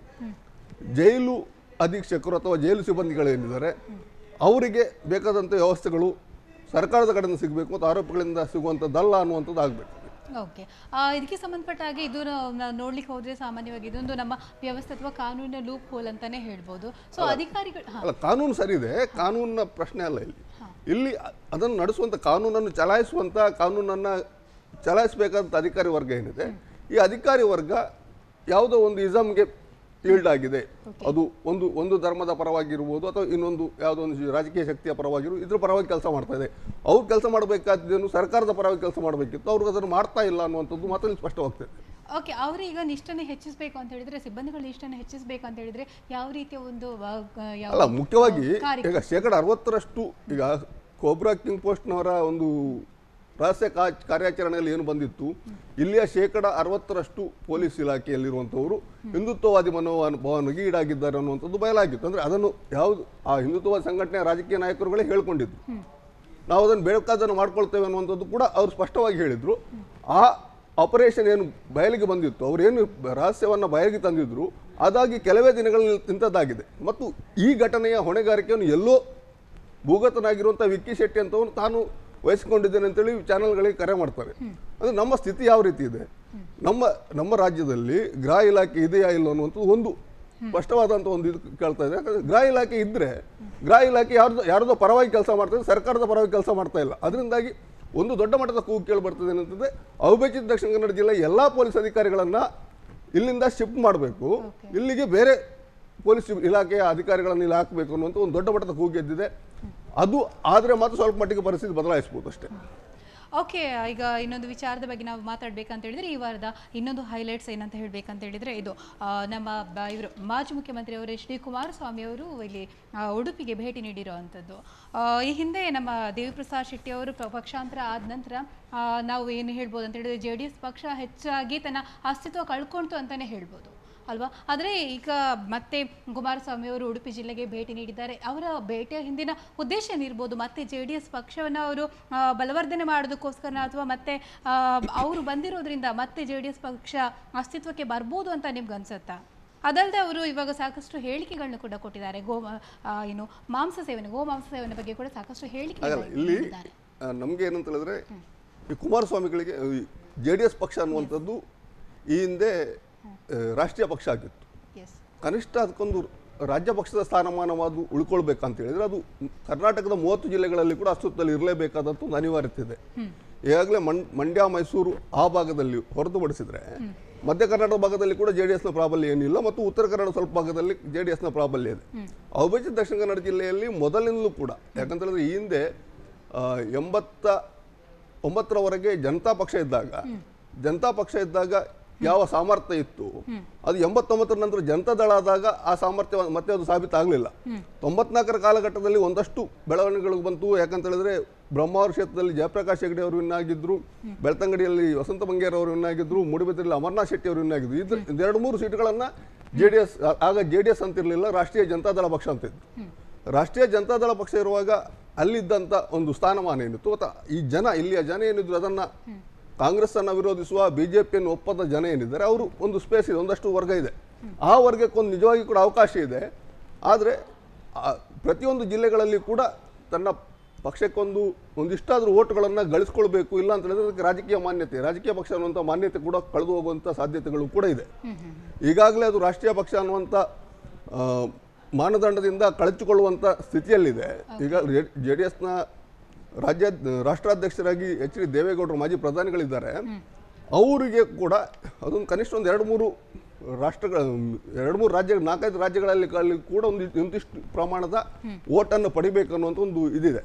ಜೈಲು ಅಧೀಕ್ಷಕರು ಅಥವಾ ಜೈಲು ಸಿಬ್ಬಂದಿಗಳು ಏನಿದ್ದಾರೆ ಅವರಿಗೆ ಬೇಕಾದಂಥ ವ್ಯವಸ್ಥೆಗಳು ಸರ್ಕಾರದ ಕಡೆಯಿಂದ ಸಿಗಬೇಕು ಮತ್ತು ಆರೋಪಿಗಳಿಂದ ಸಿಗುವಂಥದ್ದಲ್ಲ ಅನ್ನುವಂಥದ್ದು ಆಗಬೇಕು ಓಕೆ ಇದಕ್ಕೆ ಸಂಬಂಧಪಟ್ಟ ಹಾಗೆ ಇದು ನಾವು ನಾವು ನೋಡ್ಲಿಕ್ಕೆ ಹೋದ್ರೆ ಸಾಮಾನ್ಯವಾಗಿ ಇದೊಂದು ನಮ್ಮ ವ್ಯವಸ್ಥೆ ಅಥವಾ ಕಾನೂನಿನ ಲೂಪ್ ಹೋಲ್ ಅಂತಾನೆ ಹೇಳ್ಬೋದು ಸೊ ಅಧಿಕಾರಿಗಳು ಹಾ ಅಲ್ಲ ಕಾನೂನು ಸರಿ ಇದೆ ಕಾನೂನಿನ ಪ್ರಶ್ನೆ ಅಲ್ಲ ಇಲ್ಲಿ ಇಲ್ಲಿ ಅದನ್ನು ನಡೆಸುವಂಥ ಕಾನೂನನ್ನು ಚಲಾಯಿಸುವಂಥ ಕಾನೂನನ್ನು ಚಲಾಯಿಸಬೇಕಾದಂಥ ಅಧಿಕಾರಿ ವರ್ಗ ಏನಿದೆ ಈ ಅಧಿಕಾರಿ ವರ್ಗ ಯಾವುದೋ ಒಂದು ಇಸಮ್ಗೆ ಈಲ್ಡ್ ಆಗಿದೆ ಅದು ಒಂದು ಒಂದು ಧರ್ಮದ ಪರವಾಗಿರ್ಬೋದು ಅಥವಾ ಇನ್ನೊಂದು ಯಾವುದೋ ಒಂದು ರಾಜಕೀಯ ಶಕ್ತಿಯ ಪರವಾಗಿರ್ಬೋದು ಇದ್ರ ಪರವಾಗಿ ಕೆಲಸ ಮಾಡ್ತಾ ಇದೆ ಅವ್ರು ಕೆಲಸ ಮಾಡಬೇಕಾದ್ದೇನು ಸರ್ಕಾರದ ಪರವಾಗಿ ಕೆಲಸ ಮಾಡಬೇಕಿತ್ತು ಅವ್ರಿಗೆ ಅದನ್ನು ಮಾಡ್ತಾ ಇಲ್ಲ ಅನ್ನುವಂಥದ್ದು ಮಾತ್ರ ಇಲ್ಲಿ ಸ್ಪಷ್ಟವಾಗ್ತದೆ ಓಕೆ ಅವರು ಈಗ ನಿಷ್ಠನೆ ಹೆಚ್ಚಿಸಬೇಕು ಅಂತ ಹೇಳಿದ್ರೆ ಸಿಬ್ಬಂದಿಗಳ ನಿಷ್ಠನೆ ಹೆಚ್ಚಿಸಬೇಕು ಅಂತ ಹೇಳಿದ್ರೆ ಯಾವ ರೀತಿಯ ಒಂದು ಆ, ಯಾವ ಅಲ್ಲ ಮುಖ್ಯವಾಗಿ ಕಾರ್ಯ- ಈಗ ಶೇಕಡ ಅರವತ್ತರಷ್ಟು ಈಗ ಕೋಬ್ರಾ ಕಿಂಗ್ ಪೋಸ್ಟ್ನವರ ಒಂದು ರಹಸ್ಯ ಕಾ ಕಾರ್ಯಾಚರಣೆಯಲ್ಲಿ ಏನು ಬಂದಿತ್ತು ಇಲ್ಲಿಯ ಶೇಕಡ ಅರವತ್ತರಷ್ಟು ಪೊಲೀಸ್ ಇಲಾಖೆಯಲ್ಲಿರುವಂಥವರು ಹಿಂದುತ್ವವಾದಿ ಮನೋಭಾವನೆಗೆ ಈಡಾಗಿದ್ದಾರೆ ಅನ್ನುವಂಥದ್ದು ಬಯಲಾಗಿತ್ತು ಅಂದರೆ ಅದನ್ನು ಯಾವುದು ಆ ಹಿಂದುತ್ವವಾದಿ ಸಂಘಟನೆಯ ರಾಜಕೀಯ ನಾಯಕರುಗಳೇ ಹೇಳ್ಕೊಂಡಿದ್ರು ನಾವು ಅದನ್ನು ಬೇಕಾದನ್ನು ಮಾಡ್ಕೊಳ್ತೇವೆ ಅನ್ನುವಂಥದ್ದು ಕೂಡ ಅವರು ಸ್ಪಷ್ಟವಾಗಿ ಹೇಳಿದರು ಆ ಆಪರೇಷನ್ ಏನು ಬಯಲಿಗೆ ಬಂದಿತ್ತು ಅವರೇನು ರಹಸ್ಯವನ್ನು ಬಯಲಿಗೆ ತಂದಿದ್ರು ಅದಾಗಿ ಕೆಲವೇ ದಿನಗಳಲ್ಲಿ ಇಂಥದ್ದಾಗಿದೆ ಮತ್ತು ಈ ಘಟನೆಯ ಹೊಣೆಗಾರಿಕೆಯನ್ನು ಎಲ್ಲೋ ಭೂಗತನಾಗಿರುವಂಥ ವಿಕ್ಕಿ ಶೆಟ್ಟಿ ಅಂತವನು ತಾನು ವಹಿಸಿಕೊಂಡಿದ್ದೇನೆ ಅಂತೇಳಿ ಚಾನಲ್ಗಳಿಗೆ ಕರೆ ಮಾಡ್ತಾರೆ ಅಂದರೆ ನಮ್ಮ ಸ್ಥಿತಿ ಯಾವ ರೀತಿ ಇದೆ ನಮ್ಮ ನಮ್ಮ ರಾಜ್ಯದಲ್ಲಿ ಗೃಹ ಇಲಾಖೆ ಇದೆಯಾ ಇಲ್ಲ ಅನ್ನುವಂಥದ್ದು ಒಂದು ಸ್ಪಷ್ಟವಾದಂಥ ಒಂದು ಇದು ಕೇಳ್ತಾ ಇದೆ ಯಾಕಂದ್ರೆ ಗೃಹ ಇಲಾಖೆ ಇದ್ದರೆ ಗೃಹ ಇಲಾಖೆ ಯಾರ್ದು ಯಾರ್ದೋ ಪರವಾಗಿ ಕೆಲಸ ಮಾಡ್ತದೆ ಸರ್ಕಾರದ ಪರವಾಗಿ ಕೆಲಸ ಮಾಡ್ತಾ ಇಲ್ಲ ಅದರಿಂದಾಗಿ ಒಂದು ದೊಡ್ಡ ಮಟ್ಟದ ಕೂಗು ಕೇಳಿ ಬರ್ತದೆ ಏನಂತಂದ್ರೆ ಅವಿಭಜಿತ ದಕ್ಷಿಣ ಕನ್ನಡ ಜಿಲ್ಲೆ ಎಲ್ಲ ಪೊಲೀಸ್ ಅಧಿಕಾರಿಗಳನ್ನ ಇಲ್ಲಿಂದ ಶಿಫ್ಟ್ ಮಾಡಬೇಕು ಇಲ್ಲಿಗೆ ಬೇರೆ ಪೊಲೀಸ್ ಇಲಾಖೆಯ ಅಧಿಕಾರಿಗಳನ್ನು ಇಲ್ಲಿ ಹಾಕಬೇಕು ಅನ್ನುವಂಥ ಒಂದು ದೊಡ್ಡ ಮಟ್ಟದ ಕೂಗು ಎದ್ದಿದೆ ಅದು ಆದರೆ ಮಾತ್ರ ಸ್ವಲ್ಪ ಮಟ್ಟಿಗೆ ಪರಿಸ್ಥಿತಿ ಬದಲಾಯಿಸ್ಬೋದು ಅಷ್ಟೇ ಓಕೆ ಈಗ ಇನ್ನೊಂದು ವಿಚಾರದ ಬಗ್ಗೆ ನಾವು ಮಾತಾಡ್ಬೇಕಂತ ಹೇಳಿದ್ರೆ ಈ ವಾರದ ಇನ್ನೊಂದು ಹೈಲೈಟ್ಸ್ ಏನಂತ ಹೇಳ್ಬೇಕಂತ ಹೇಳಿದ್ರೆ ಇದು ಆ, ನಮ್ಮ ಬ- ಇವರು ಮಾಜಿ ಮುಖ್ಯಮಂತ್ರಿ ಅವರು ಎಚ್ ಡಿ ಕುಮಾರಸ್ವಾಮಿ ಅವರು ಇಲ್ಲಿ ಆ, ಉಡುಪಿಗೆ ಭೇಟಿ ನೀಡಿರುವಂಥದ್ದು ಆ, ಈ ಹಿಂದೆ ನಮ್ಮ ದೇವಿಪ್ರಸಾದ್ ಶೆಟ್ಟಿ ಅವರು ಪ- ಪಕ್ಷಾಂತರ ಆದ ನಂತರ ಆ, ನಾವು ಏನು ಹೇಳ್ಬೋದು ಅಂತ ಹೇಳಿದ್ರೆ ಜೆ ಡಿ ಎಸ್ ಪಕ್ಷ ಹೆಚ್ಚಾಗಿ ತನ್ನ ಅಸ್ತಿತ್ವ ಕಳ್ಕೊಳ್ತು ಅಂತಾನೆ ಹೇಳ್ಬೋದು ಅಲ್ವಾ ಆದರೆ ಈಗ ಮತ್ತೆ ಕುಮಾರಸ್ವಾಮಿ ಅವರು ಉಡುಪಿ ಜಿಲ್ಲೆಗೆ ಭೇಟಿ ನೀಡಿದ್ದಾರೆ ಅವರ ಭೇಟಿಯ ಹಿಂದಿನ ಉದ್ದೇಶ ಏನಿರ್ಬೋದು ಮತ್ತೆ ಜೆ ಡಿ ಎಸ್ ಪಕ್ಷವನ್ನು ಅವರು ಆ, ಬಲವರ್ಧನೆ ಮಾಡೋದಕ್ಕೋಸ್ಕರ ಅಥವಾ ಮತ್ತೆ ಆ, ಅವರು ಬಂದಿರೋದ್ರಿಂದ ಮತ್ತೆ ಜೆ ಡಿ ಎಸ್ ಪಕ್ಷ ಅಸ್ತಿತ್ವಕ್ಕೆ ಬರ್ಬೋದು ಅಂತ ನಿಮ್ಗೆ ಅನ್ಸುತ್ತಾ ಅದಲ್ಲದೆ ಅವರು ಇವಾಗ ಸಾಕಷ್ಟು ಹೇಳಿಕೆಗಳನ್ನು ಕೂಡ ಕೊಟ್ಟಿದ್ದಾರೆ ಗೋ ಆ, ಏನು ಮಾಂಸ ಸೇವನೆ ಗೋ ಮಾಂಸ ಸೇವನೆ ಬಗ್ಗೆ ಕೂಡ ಸಾಕಷ್ಟು ಆಗಲ್ಲ ಹೇಳಿಕೆಗಳನ್ನು ಇಲ್ಲಿ ನೀಡಿದ್ದಾರೆ ನಮಗೆ ಏನಂತ ಹೇಳಿದ್ರೆ ಈ ಕುಮಾರಸ್ವಾಮಿಗಳಿಗೆ ಜೆ ಡಿ ಎಸ್ ಪಕ್ಷ ಅನ್ನುವಂಥದ್ದು ಈ ಹಿಂದೆ ಆ, ರಾಷ್ಟ್ರೀಯ ಪಕ್ಷ ಆಗಿತ್ತು ಎಸ್ ಕನಿಷ್ಠ ಅದಕ್ಕೊಂದು ರಾಜ್ಯ ಪಕ್ಷದ ಸ್ಥಾನಮಾನವಾದು ಉಳ್ಕೊಳ್ಬೇಕಂತ ಹೇಳಿದ್ರೆ ಅದು ಕರ್ನಾಟಕದ ಮೂವತ್ತು ಜಿಲ್ಲೆಗಳಲ್ಲಿ ಕೂಡ ಅಸ್ತಿತ್ವದಲ್ಲಿ ಇರಲೇಬೇಕಾದಂಥ ಒಂದು ಅನಿವಾರ್ಯತೆ ಇದೆ ಈಗಾಗಲೇ ಮಂ ಮಂಡ್ಯ ಮೈಸೂರು ಆ ಭಾಗದಲ್ಲಿ ಹೊರತುಪಡಿಸಿದ್ರೆ ಮಧ್ಯ ಕರ್ನಾಟಕ ಭಾಗದಲ್ಲಿ ಕೂಡ ಜೆ ಡಿ ಎಸ್ನ ಪ್ರಾಬಲ್ಯ ಏನಿಲ್ಲ ಮತ್ತು ಉತ್ತರ ಕನ್ನಡ ಸ್ವಲ್ಪ ಭಾಗದಲ್ಲಿ ಜೆ ಡಿ ಎಸ್ನ ಪ್ರಾಬಲ್ಯ ಇದೆ ಅವಿಭಜಿತ ದಕ್ಷಿಣ ಕನ್ನಡ ಜಿಲ್ಲೆಯಲ್ಲಿ ಮೊದಲಿಂದಲೂ ಕೂಡ ಯಾಕಂತ ಹೇಳಿದ್ರೆ ಈ ಹಿಂದೆ ಆ, ಎಂಬತ್ತ ಒಂಬತ್ತರವರೆಗೆ ಜನತಾ ಪಕ್ಷ ಇದ್ದಾಗ ಜನತಾ ಪಕ್ಷ ಇದ್ದಾಗ ಯಾವ ಸಾಮರ್ಥ್ಯ ಇತ್ತು ಅದು ಎಂಬತ್ತೊಂಬತ್ತರ ನಂತರ ಜನತಾ ದಳ ಆದಾಗ ಆ ಸಾಮರ್ಥ್ಯ ಮತ್ತೆ ಅದು ಸಾಬೀತಾಗಲಿಲ್ಲ ತೊಂಬತ್ನಾಲ್ಕರ ಕಾಲಘಟ್ಟದಲ್ಲಿ ಒಂದಷ್ಟು ಬೆಳವಣಿಗೆಗಳು ಬಂತು ಯಾಕಂತ ಹೇಳಿದ್ರೆ ಬ್ರಹ್ಮಾವರ ಕ್ಷೇತ್ರದಲ್ಲಿ ಜಯಪ್ರಕಾಶ್ ಹೆಗಡೆ ಅವರು ಇನ್ನಾಗಿದ್ರು ಬೆಳ್ತಂಗಡಿಯಲ್ಲಿ ವಸಂತ ಬಂಗೇರ್ ಅವರು ಇನ್ನಾಗಿದ್ರು ಮೂಡಿಬಿದ್ರಲ್ಲಿ ಅಮರ್ನಾಥ್ ಶೆಟ್ಟಿ ಅವರು ಇನ್ನಾಗಿದ್ರು ಇದ್ರ ಎರಡು ಮೂರು ಸೀಟ್ಗಳನ್ನ ಜೆ ಡಿ ಎಸ್ ಆಗ ಜೆ ಡಿ ಎಸ್ ಅಂತಿರಲಿಲ್ಲ ರಾಷ್ಟ್ರೀಯ ಜನತಾದಳ ಪಕ್ಷ ಅಂತ ಇತ್ತು ರಾಷ್ಟ್ರೀಯ ಜನತಾದಳ ಪಕ್ಷ ಇರುವಾಗ ಅಲ್ಲಿದ್ದಂಥ ಒಂದು ಸ್ಥಾನಮಾನ ಏನಿತ್ತು ಅಥವಾ ಈ ಜನ ಇಲ್ಲಿಯ ಜನ ಏನಿದ್ರು ಅದನ್ನ ಕಾಂಗ್ರೆಸ್ ಅನ್ನ ವಿರೋಧಿಸುವ ಬಿಜೆಪಿಯನ್ನು ಒಪ್ಪದ ಜನ ಏನಿದ್ದಾರೆ ಅವರು ಒಂದು ಸ್ಪೇಸ್ ಇದೆ ಒಂದಷ್ಟು ವರ್ಗ ಇದೆ ಆ ವರ್ಗಕ್ಕೊಂದು ನಿಜವಾಗಿ ಕೂಡ ಅವಕಾಶ ಇದೆ ಆದರೆ ಪ್ರತಿಯೊಂದು ಜಿಲ್ಲೆಗಳಲ್ಲಿ ಕೂಡ ತನ್ನ ಪಕ್ಷಕ್ಕೊಂದು ಒಂದಿಷ್ಟಾದ್ರೂ ಓಟ್ಗಳನ್ನು ಗಳಿಸ್ಕೊಳ್ಬೇಕು ಇಲ್ಲ ಅಂತ ಹೇಳಿದ್ರೆ ಅದಕ್ಕೆ ರಾಜಕೀಯ ಮಾನ್ಯತೆ ರಾಜಕೀಯ ಪಕ್ಷ ಅನ್ನುವಂಥ ಮಾನ್ಯತೆ ಕೂಡ ಕಳೆದು ಹೋಗುವಂಥ ಸಾಧ್ಯತೆಗಳು ಕೂಡ ಇದೆ ಈಗಾಗಲೇ ಅದು ರಾಷ್ಟ್ರೀಯ ಪಕ್ಷ ಅನ್ನುವಂಥ ಆ, ಮಾನದಂಡದಿಂದ ಕಳಚಿಕೊಳ್ಳುವಂಥ ಸ್ಥಿತಿಯಲ್ಲಿದೆ ಈಗ ಜೆ ಡಿ ಎಸ್ನ ರಾಜ್ಯ ರಾಷ್ಟ್ರಾಧ್ಯಕ್ಷರಾಗಿ ಎಚ್ ಡಿ ದೇವೇಗೌಡರು ಮಾಜಿ ಪ್ರಧಾನಿಗಳಿದ್ದಾರೆ ಅವರಿಗೆ ಕೂಡ ಅದೊಂದು ಕನಿಷ್ಠ ಒಂದು ಎರಡು ಮೂರು ರಾಷ್ಟ್ರಗಳ ಎರಡು ಮೂರು ರಾಜ್ಯ ನಾಲ್ಕೈದು ರಾಜ್ಯಗಳಲ್ಲಿ ಅಲ್ಲಿ ಕೂಡ ಒಂದು ಇಂತಿಷ್ಟು ಪ್ರಮಾಣದ ಓಟನ್ನು ಪಡಿಬೇಕು ಅನ್ನುವಂಥ ಒಂದು ಇದಿದೆ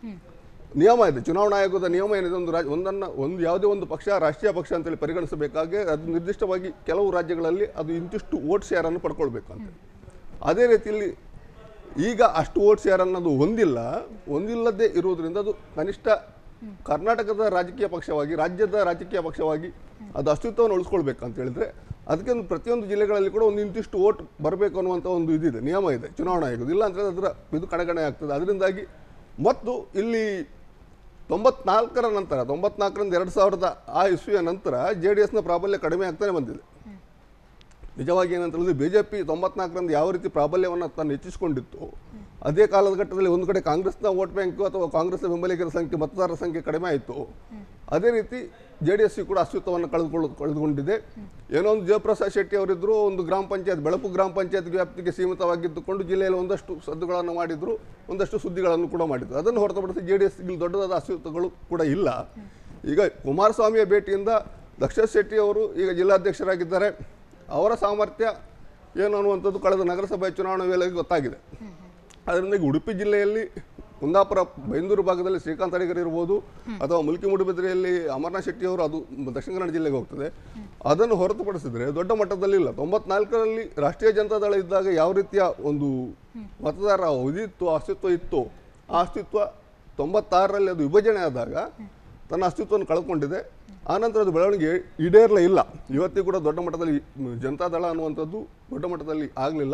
ನಿಯಮ ಇದೆ ಚುನಾವಣಾ ಆಯೋಗದ ನಿಯಮ ಏನಿದೆ ಒಂದು ರಾಜ್ಯ ಒಂದನ್ನು ಒಂದು ಯಾವುದೇ ಒಂದು ಪಕ್ಷ ರಾಷ್ಟ್ರೀಯ ಪಕ್ಷ ಅಂತೇಳಿ ಪರಿಗಣಿಸಬೇಕಾಗಿ ಅದು ನಿರ್ದಿಷ್ಟವಾಗಿ ಕೆಲವು ರಾಜ್ಯಗಳಲ್ಲಿ ಅದು ಇಂತಿಷ್ಟು ಓಟ್ ಶೇರನ್ನು ಪಡ್ಕೊಳ್ಬೇಕು ಅಂತ ಅದೇ ರೀತಿಯಲ್ಲಿ ಈಗ ಅಷ್ಟು ಓಟ್ ಶೇರ್ ಅನ್ನೋದು ಹೊಂದಿಲ್ಲ ಹೊಂದಿಲ್ಲದೆ ಇರುವುದರಿಂದ ಅದು ಕನಿಷ್ಠ ಕರ್ನಾಟಕದ ರಾಜಕೀಯ ಪಕ್ಷವಾಗಿ ರಾಜ್ಯದ ರಾಜಕೀಯ ಪಕ್ಷವಾಗಿ ಅದು ಅಸ್ತಿತ್ವವನ್ನು ಉಳಿಸ್ಕೊಳ್ಬೇಕಂತ ಹೇಳಿದ್ರೆ ಅದಕ್ಕೆ ಒಂದು ಪ್ರತಿಯೊಂದು ಜಿಲ್ಲೆಗಳಲ್ಲಿ ಕೂಡ ಒಂದು ಇಂತಿಷ್ಟು ಓಟ್ ಬರಬೇಕು ಅನ್ನುವಂಥ ಒಂದು ಇದಿದೆ ನಿಯಮ ಇದೆ ಚುನಾವಣಾ ಆಯೋಗದ ಇಲ್ಲ ಅಂತ ಹೇಳಿದ್ರೆ ಅದರ ಇದು ಕಡೆಗಣೆ ಆಗ್ತದೆ ಅದರಿಂದಾಗಿ ಮತ್ತು ಇಲ್ಲಿ ತೊಂಬತ್ನಾಲ್ಕರ ನಂತರ ತೊಂಬತ್ನಾಲ್ಕರಿಂದ ಎರಡು ಸಾವಿರದ ಆ ಇಸ್ವಿಯ ನಂತರ ಜೆ ಡಿ ಎಸ್ನ ಪ್ರಾಬಲ್ಯ ಕಡಿಮೆ ಆಗ್ತಾನೆ ಬಂದಿದೆ ನಿಜವಾಗಿ ಏನಂತ ಹೇಳಿದ್ರೆ ಬಿ ಜೆ ಪಿ ತೊಂಬತ್ನಾಲ್ಕರಿಂದ ಯಾವ ರೀತಿ ಪ್ರಾಬಲ್ಯವನ್ನು ತಾನು ಹೆಚ್ಚಿಸಿಕೊಂಡಿತ್ತು ಅದೇ ಕಾಲದ ಘಟ್ಟದಲ್ಲಿ ಒಂದು ಕಡೆ ಕಾಂಗ್ರೆಸ್ನ ವೋಟ್ ಬ್ಯಾಂಕು ಅಥವಾ ಕಾಂಗ್ರೆಸ್ನ ಬೆಂಬಲಿಗರ ಸಂಖ್ಯೆ ಮತದಾರರ ಸಂಖ್ಯೆ ಕಡಿಮೆ ಆಯಿತು ಅದೇ ರೀತಿ ಜೆ ಡಿ ಎಸ್ ಕೂಡ ಅಸ್ತಿತ್ವವನ್ನು ಕಳೆದುಕೊಳ್ಳ ಕಳೆದುಕೊಂಡಿದೆ ಏನೋ ಒಂದು ಜಯಪ್ರಸಾದ್ ಶೆಟ್ಟಿ ಅವರಿದ್ದರು ಒಂದು ಗ್ರಾಮ ಪಂಚಾಯತ್ ಬೆಳಕು ಗ್ರಾಮ ಪಂಚಾಯತ್ ವ್ಯಾಪ್ತಿಗೆ ಸೀಮಿತವಾಗಿದ್ದುಕೊಂಡು ಜಿಲ್ಲೆಯಲ್ಲಿ ಒಂದಷ್ಟು ಸದ್ದುಗಳನ್ನು ಮಾಡಿದ್ರು ಒಂದಷ್ಟು ಸುದ್ದಿಗಳನ್ನು ಕೂಡ ಮಾಡಿದ್ರು ಅದನ್ನು ಹೊರತುಪಡಿಸಿ ಜೆ ಡಿ ಎಸ್ ದೊಡ್ಡದಾದ ಅಸ್ತಿತ್ವಗಳು ಕೂಡ ಇಲ್ಲ ಈಗ ಕುಮಾರಸ್ವಾಮಿಯ ಭೇಟಿಯಿಂದ ದಕ್ಷ ಶೆಟ್ಟಿ ಅವರು ಈಗ ಜಿಲ್ಲಾಧ್ಯಕ್ಷರಾಗಿದ್ದಾರೆ ಅವರ ಸಾಮರ್ಥ್ಯ ಏನು ಅನ್ನುವಂಥದ್ದು ಕಳೆದ ನಗರಸಭೆ ಚುನಾವಣಾ ವೇಳೆಗೆ ಗೊತ್ತಾಗಿದೆ ಅದರಿಂದ ಈಗ ಉಡುಪಿ ಜಿಲ್ಲೆಯಲ್ಲಿ ಕುಂದಾಪುರ ಬೈಂದೂರು ಭಾಗದಲ್ಲಿ ಶ್ರೀಕಾಂತ್ ಅಡಿಗರ್ ಇರ್ಬೋದು ಅಥವಾ ಮುಲ್ಕಿ ಮುಡುಬಿದ್ರೆಯಲ್ಲಿ ಅಮರನಾಥ್ ಶೆಟ್ಟಿ ಅವರು ಅದು ದಕ್ಷಿಣ ಕನ್ನಡ ಜಿಲ್ಲೆಗೆ ಹೋಗ್ತದೆ ಅದನ್ನು ಹೊರತುಪಡಿಸಿದ್ರೆ ದೊಡ್ಡ ಮಟ್ಟದಲ್ಲಿ ಇಲ್ಲ ತೊಂಬತ್ನಾಲ್ಕರಲ್ಲಿ ರಾಷ್ಟ್ರೀಯ ಜನತಾ ದಳ ಇದ್ದಾಗ ಯಾವ ರೀತಿಯ ಒಂದು ಮತದಾರ ಇದಿತ್ತು ಅಸ್ತಿತ್ವ ಇತ್ತು ಆ ಅಸ್ತಿತ್ವ ತೊಂಬತ್ತಾರರಲ್ಲಿ ಅದು ವಿಭಜನೆ ಆದಾಗ ತನ್ನ ಅಸ್ತಿತ್ವವನ್ನು ಕಳ್ಕೊಂಡಿದೆ ಆನಂತರ ಅದು ಬೆಳವಣಿಗೆ ಈಡೇರಲೇ ಇಲ್ಲ ಇವತ್ತಿಗೂ ಕೂಡ ದೊಡ್ಡ ಮಟ್ಟದಲ್ಲಿ ಮ್, ಜನತಾದಳ ಅನ್ನುವಂಥದ್ದು ದೊಡ್ಡ ಮಟ್ಟದಲ್ಲಿ ಆಗಲಿಲ್ಲ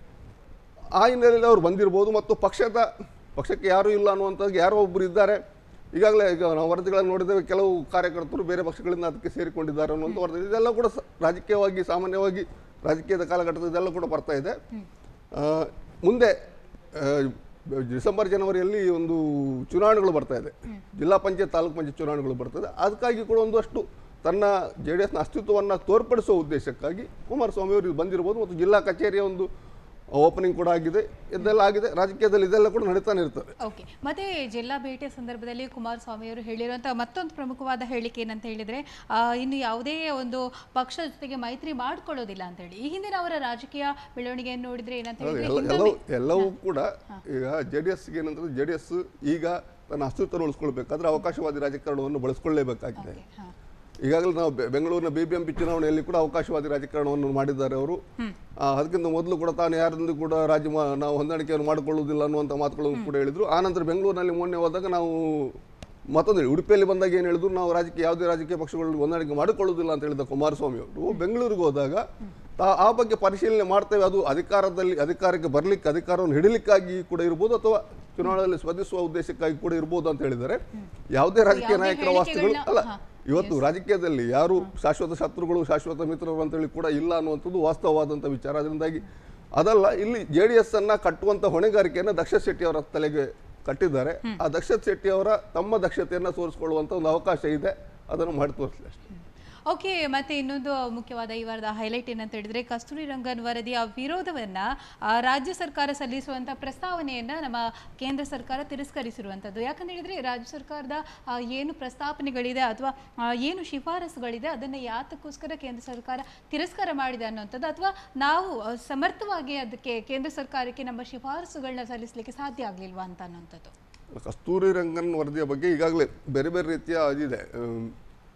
ಆ ಹಿನ್ನೆಲೆಯಲ್ಲಿ ಅವರು ಬಂದಿರ್ಬೋದು ಮತ್ತು ಪಕ್ಷದ ಪಕ್ಷಕ್ಕೆ ಯಾರೂ ಇಲ್ಲ ಅನ್ನುವಂಥದ್ದು ಯಾರೋ ಒಬ್ಬರು ಇದ್ದಾರೆ ಈಗಾಗಲೇ ಈಗ ನಾವು ವರದಿಗಳನ್ನು ನೋಡಿದ್ದೇವೆ ಕೆಲವು ಕಾರ್ಯಕರ್ತರು ಬೇರೆ ಪಕ್ಷಗಳಿಂದ ಅದಕ್ಕೆ ಸೇರಿಕೊಂಡಿದ್ದಾರೆ ಅನ್ನುವಂಥ ವರದಿ ಇದೆಲ್ಲ ಕೂಡ ಸ- ರಾಜಕೀಯವಾಗಿ ಸಾಮಾನ್ಯವಾಗಿ ರಾಜಕೀಯದ ಕಾಲಘಟ್ಟದ ಇದೆಲ್ಲ ಕೂಡ ಬರ್ತಾ ಇದೆ ಆ, ಮುಂದೆ ಆ, ಡಿಸೆಂಬರ್ ಜನವರಿಯಲ್ಲಿ ಒಂದು ಚುನಾವಣೆಗಳು ಬರ್ತಾ ಇದೆ ಜಿಲ್ಲಾ ಪಂಚಾಯತ್ ತಾಲೂಕು ಪಂಚಾಯತ್ ಚುನಾವಣೆಗಳು ಬರ್ತದೆ ಅದಕ್ಕಾಗಿ ಕೂಡ ಒಂದಷ್ಟು ತನ್ನ ಜೆ ಡಿ ಎಸ್ನ ಅಸ್ತಿತ್ವವನ್ನು ತೋರ್ಪಡಿಸುವ ಉದ್ದೇಶಕ್ಕಾಗಿ ಕುಮಾರಸ್ವಾಮಿ ಅವರು ಬಂದಿರ್ಬೋದು ಮತ್ತು ಜಿಲ್ಲಾ ಕಚೇರಿಯ ಒಂದು ಓಪನಿಂಗ್ ಕೂಡ ಆಗಿದೆ ಇದೆಲ್ಲ ಆಗಿದೆ ರಾಜಕೀಯದಲ್ಲಿ ಇದೆಲ್ಲ ಕೂಡ ನಡೀತಾನೆ ಇರ್ತದೆ ಓಕೆ ಮತ್ತೆ ಜಿಲ್ಲಾ ಭೇಟಿಯ ಸಂದರ್ಭದಲ್ಲಿ ಕುಮಾರಸ್ವಾಮಿ ಅವರು ಹೇಳಿರುವಂತಹ ಮತ್ತೊಂದು ಪ್ರಮುಖವಾದ ಹೇಳಿಕೆ ಏನಂತ ಹೇಳಿದ್ರೆ ಆ, ಇನ್ನು ಯಾವುದೇ ಒಂದು ಪಕ್ಷದ ಜೊತೆಗೆ ಮೈತ್ರಿ ಮಾಡ್ಕೊಳ್ಳೋದಿಲ್ಲ ಅಂತ ಹೇಳಿ ಈ ಹಿಂದಿನ ಅವರ ರಾಜಕೀಯ ಬೆಳವಣಿಗೆಯನ್ನು ನೋಡಿದ್ರೆ ಏನಂತ ಹೌದು, ಹೇಳಿದ್ರೆ ಎಲ್ಲ ಹಿಂದೊಮ್ಮೆ ಎಲ್ಲವೂ ಎಲ್ಲವೂ ಕೂಡ ಈಗ ಜೆ ಡಿ ಎಸ್ಗೆ ಏನಂದ್ರೆ ಜೆ ಡಿ ಎಸ್ ಈಗ ತನ್ನ ಅಸ್ತಿತ್ವ ಉಳಿಸ್ಕೊಳ್ಬೇಕಾದ್ರೆ ಅವಕಾಶವಾದಿ ರಾಜಕಾರಣವನ್ನು ಬಳಸ್ಕೊಳ್ಳೇಬೇಕಾಗಿದೆ Okay, ಹಾ. ಈಗಾಗಲೇ ನಾವು ಬೆ- ಬೆಂಗಳೂರಿನ ಬಿ ಬಿ ಎಂ ಪಿ ಚುನಾವಣೆಯಲ್ಲಿ ಕೂಡ ಅವಕಾಶವಾದಿ ರಾಜಕಾರಣವನ್ನು ಮಾಡಿದ್ದಾರೆ ಅವರು ಆ, ಅದಕ್ಕಿಂತ ಮೊದಲು ಕೂಡ ತಾನು ಯಾರೊಂದು ಕೂಡ ರಾಜ್ಯ ಮಾ- ನಾವು ಹೊಂದಾಣಿಕೆಯನ್ನು ಮಾಡಿಕೊಳ್ಳುವುದಿಲ್ಲ ಅನ್ನುವಂಥ ಮಾತುಗಳನ್ನು ಕೂಡ ಹೇಳಿದ್ರು ಆನಂತರ ಬೆಂಗಳೂರಿನಲ್ಲಿ ಮೊನ್ನೆ ಹೋದಾಗ ನಾವು ಮತ್ತೊಂದು ಹೇಳಿ, ಉಡುಪಿಯಲ್ಲಿ ಬಂದಾಗ ಏನು ಹೇಳಿದ್ರು ನಾವು ರಾಜಕೀಯ ಯಾವುದೇ ರಾಜಕೀಯ ಪಕ್ಷಗಳು ಹೊಂದಾಣಿಕೆ ಮಾಡಿಕೊಳ್ಳುವುದಿಲ್ಲ ಅಂತ ಹೇಳಿದ ಕುಮಾರಸ್ವಾಮಿ ಅವರು ಬೆಂಗಳೂರಿಗೆ ಹೋದಾಗ ತಾ- ಆ ಬಗ್ಗೆ ಪರಿಶೀಲನೆ ಮಾಡ್ತೇವೆ ಅದು ಅಧಿಕಾರದಲ್ಲಿ ಅಧಿಕಾರಕ್ಕೆ ಬರಲಿಕ್ಕೆ ಅಧಿಕಾರವನ್ನು ಹಿಡಿಲಿಕ್ಕಾಗಿ ಕೂಡ ಇರ್ಬೋದು ಅಥವಾ ಚುನಾವಣೆಯಲ್ಲಿ ಸ್ಪರ್ಧಿಸುವ ಉದ್ದೇಶಕ್ಕಾಗಿ ಕೂಡ ಇರ್ಬೋದು ಅಂತ ಹೇಳಿದ್ದಾರೆ ಯಾವುದೇ ರಾಜಕೀಯ ಯಾವುದೇ ನಾಯಕರ ವಾಸ್ತುಗಳು ಹೇಳಿಕೆಗಳನ್ನ- ಅಲ್ಲ ಹಾ. ಇವತ್ತು ರಾಜಕೀಯದಲ್ಲಿ ಯಾರು ಶಾಶ್ವತ ಶತ್ರುಗಳು ಶಾಶ್ವತ ಮಿತ್ರರು ಅಂತೇಳಿ ಕೂಡ ಇಲ್ಲ ಅನ್ನುವಂಥದ್ದು ವಾಸ್ತವವಾದಂಥ ವಿಚಾರ ಅದರಿಂದಾಗಿ ಅದಲ್ಲ ಇಲ್ಲಿ ಜೆ ಡಿ ಎಸ್ ಅನ್ನ ಕಟ್ಟುವಂಥ ಹೊಣೆಗಾರಿಕೆಯನ್ನು ದಕ್ಷ ಶೆಟ್ಟಿ ಅವರ ತಲೆಗೆ ಕಟ್ಟಿದ್ದಾರೆ ಆ ದಕ್ಷ ಶೆಟ್ಟಿ ಅವರ ತಮ್ಮ ದಕ್ಷತೆಯನ್ನು ತೋರಿಸ್ಕೊಳ್ಳುವಂಥ ಒಂದು ಅವಕಾಶ ಇದೆ ಅದನ್ನು ಮಾಡಿ ತೋರಿಸಲಿ ಅಷ್ಟೇ ಓಕೆ ಮತ್ತೆ ಇನ್ನೊಂದು ಮುಖ್ಯವಾದ ಈ ವಾರದ ಹೈಲೈಟ್ ಏನಂತ ಹೇಳಿದ್ರೆ ಕಸ್ತೂರಿ ರಂಗನ್ ವರದಿಯ ವಿರೋಧವನ್ನ ಆ, ರಾಜ್ಯ ಸರ್ಕಾರ ಸಲ್ಲಿಸುವಂತ ಪ್ರಸ್ತಾವನೆಯನ್ನ ನಮ್ಮ ಕೇಂದ್ರ ಸರ್ಕಾರ ತಿರಸ್ಕರಿಸಿರುವಂತದ್ದು ಯಾಕಂತ ಹೇಳಿದ್ರೆ ರಾಜ್ಯ ಸರ್ಕಾರದ ಆ, ಏನು ಪ್ರಸ್ತಾಪನೆಗಳಿದೆ ಅಥವಾ ಆ, ಏನು ಶಿಫಾರಸುಗಳಿದೆ ಅದನ್ನ ಯಾತಕ್ಕೋಸ್ಕರ ಕೇಂದ್ರ ಸರ್ಕಾರ ತಿರಸ್ಕಾರ ಮಾಡಿದೆ ಅನ್ನುವಂಥದ್ದು ಅಥವಾ ನಾವು ಆ, ಸಮರ್ಥವಾಗಿ ಅದಕ್ಕೆ ಕೇಂದ್ರ ಸರ್ಕಾರಕ್ಕೆ ನಮ್ಮ ಶಿಫಾರಸುಗಳನ್ನ ಸಲ್ಲಿಸಲಿಕ್ಕೆ ಸಾಧ್ಯ ಆಗ್ಲಿಲ್ವಾ ಅಂತ ಅನ್ನುವಂಥದ್ದು ಕಸ್ತೂರಿ ರಂಗನ್ ವರದಿಯ ಬಗ್ಗೆ ಈಗಾಗಲೇ ಬೇರೆ ಬೇರೆ ರೀತಿಯ ಇದಿದೆ ಅಮ್,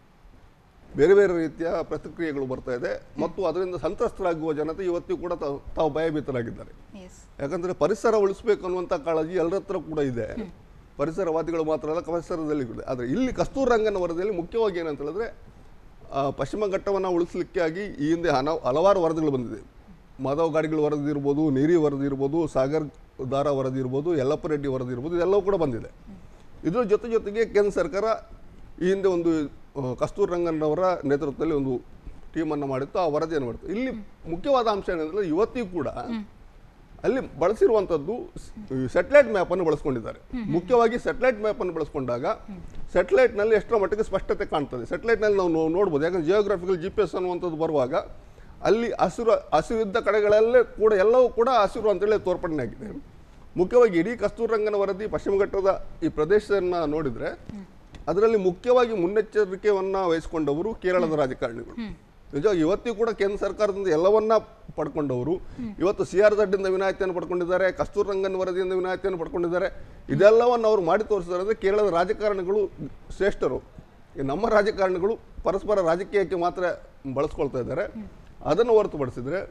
ಬೇರೆ ಬೇರೆ ರೀತಿಯ ಪ್ರತಿಕ್ರಿಯೆಗಳು ಬರ್ತಾ ಇದೆ ಮತ್ತು ಅದರಿಂದ ಸಂತ್ರಸ್ತರಾಗುವ ಜನತೆ ಇವತ್ತಿಗೂ ಕೂಡ ತಾವು ತಾವು ಭಯಭೀತರಾಗಿದ್ದಾರೆ ಎಸ್ ಯಾಕಂದ್ರೆ ಪರಿಸರ ಉಳಿಸ್ಬೇಕು ಅನ್ನುವಂಥ ಕಾಳಜಿ ಎಲ್ಲರ ಹತ್ರ ಕೂಡ ಇದೆ ಪರಿಸರವಾದಿಗಳು ಮಾತ್ರ ಅಲ್ಲ ಪರಿಸರದಲ್ಲಿ ಇದೆ ಆದರೆ ಇಲ್ಲಿ ಕಸ್ತೂರಿ ರಂಗನ ವರದಿಯಲ್ಲಿ ಮುಖ್ಯವಾಗಿ ಏನಂತ ಹೇಳಿದ್ರೆ ಆ, ಪಶ್ಚಿಮ ಘಟ್ಟವನ್ನು ಉಳಿಸ್ಲಿಕ್ಕೆ ಆಗಿ ಈ ಹಿಂದೆ ಹನ ಹಲವಾರು ವರದಿಗಳು ಬಂದಿದೆ ಮಾಧವ್ ಗಾಡಿಗಳ ವರದಿ ಇರ್ಬೋದು ನೀರಿ ವರದಿ ಇರ್ಬೋದು ಸಾಗರ್ ದಾರ ವರದಿ ಇರ್ಬೋದು ಯಲ್ಲಪ್ಪ ರೆಡ್ಡಿ ವರದಿ ಇರ್ಬೋದು ಇದೆಲ್ಲವೂ ಕೂಡ ಬಂದಿದೆ ಇದರ ಜೊತೆ ಜೊತೆಗೆ ಕೇಂದ್ರ ಸರ್ಕಾರ ಈ ಹಿಂದೆ ಒಂದು ಆ, ಕಸ್ತೂರಿ ರಂಗನ್ ಅವರ ನೇತೃತ್ವದಲ್ಲಿ ಒಂದು ಟೀಮನ್ನು ಮಾಡಿತ್ತು ಆ ವರದಿಯನ್ನು ಮಾಡಿತ್ತು ಇಲ್ಲಿ ಮುಖ್ಯವಾದ ಅಂಶ ಏನಂದ್ರೆ ಇವತ್ತಿಗೂ ಕೂಡ ಅಲ್ಲಿ ಬಳಸಿರುವಂಥದ್ದು ಸೆಟಲೈಟ್ ಮ್ಯಾಪನ್ನು ಬಳಸ್ಕೊಂಡಿದ್ದಾರೆ ಮುಖ್ಯವಾಗಿ ಸೆಟಲೈಟ್ ಮ್ಯಾಪನ್ನು ಬಳಸ್ಕೊಂಡಾಗ ಸೆಟಲೈಟ್ನಲ್ಲಿ ಎಷ್ಟರ ಮಟ್ಟಿಗೆ ಸ್ಪಷ್ಟತೆ ಕಾಣ್ತದೆ ಸೆಟಲೈಟ್ನಲ್ಲಿ ನಾವು ನೋ- ನೋಡ್ಬೋದು ಯಾಕಂದ್ರೆ ಜಿಯೋಗ್ರಫಿಕಲ್ ಜಿ ಪಿ ಎಸ್ ಅನ್ನುವಂಥದ್ದು ಬರುವಾಗ ಅಲ್ಲಿ ಹಸಿರು ಹಸಿರಿದ್ದ ಕಡೆಗಳಲ್ಲೇ ಕೂಡ ಎಲ್ಲವೂ ಕೂಡ ಹಸಿರು ಅಂತೇಳಿ ತೋರ್ಪಣೆ ಆಗಿದೆ ಮುಖ್ಯವಾಗಿ ಇಡೀ ಕಸ್ತೂರಿ ರಂಗನ ವರದಿ ಪಶ್ಚಿಮ ಘಟ್ಟದ ಈ ಪ್ರದೇಶವನ್ನು ನೋಡಿದರೆ ಅದರಲ್ಲಿ ಮುಖ್ಯವಾಗಿ ಮುನ್ನೆಚ್ಚರಿಕೆಯನ್ನು ವಹಿಸಿಕೊಂಡವರು ಕೇರಳದ ರಾಜಕಾರಣಿಗಳು ನಿಜವಾಗಿ ಇವತ್ತಿಗೂ ಕೂಡ ಕೇಂದ್ರ ಸರ್ಕಾರದಿಂದ ಎಲ್ಲವನ್ನ ಪಡ್ಕೊಂಡವರು ಇವತ್ತು ಸಿ ಆರ್ ಇಂದ ವಿನಾಯಿತಿಯನ್ನು ಪಡ್ಕೊಂಡಿದ್ದಾರೆ ಕಸ್ತೂರಿ ರಂಗನ್ ವರದಿಯಿಂದ ವಿನಾಯಿತಿಯನ್ನು ಪಡ್ಕೊಂಡಿದ್ದಾರೆ ಇದೆಲ್ಲವನ್ನು ಅವರು ಮಾಡಿ ತೋರಿಸಿದ್ದಾರೆ ಅಂದರೆ ಕೇರಳದ ರಾಜಕಾರಣಿಗಳು ಶ್ರೇಷ್ಠರು ಈ ನಮ್ಮ ರಾಜಕಾರಣಿಗಳು ಪರಸ್ಪರ ರಾಜಕೀಯಕ್ಕೆ ಮಾತ್ರ ಬಳಸ್ಕೊಳ್ತಾ ಇದ್ದಾರೆ ಅದನ್ನು ಹೊರತುಪಡಿಸಿದ್ರೆ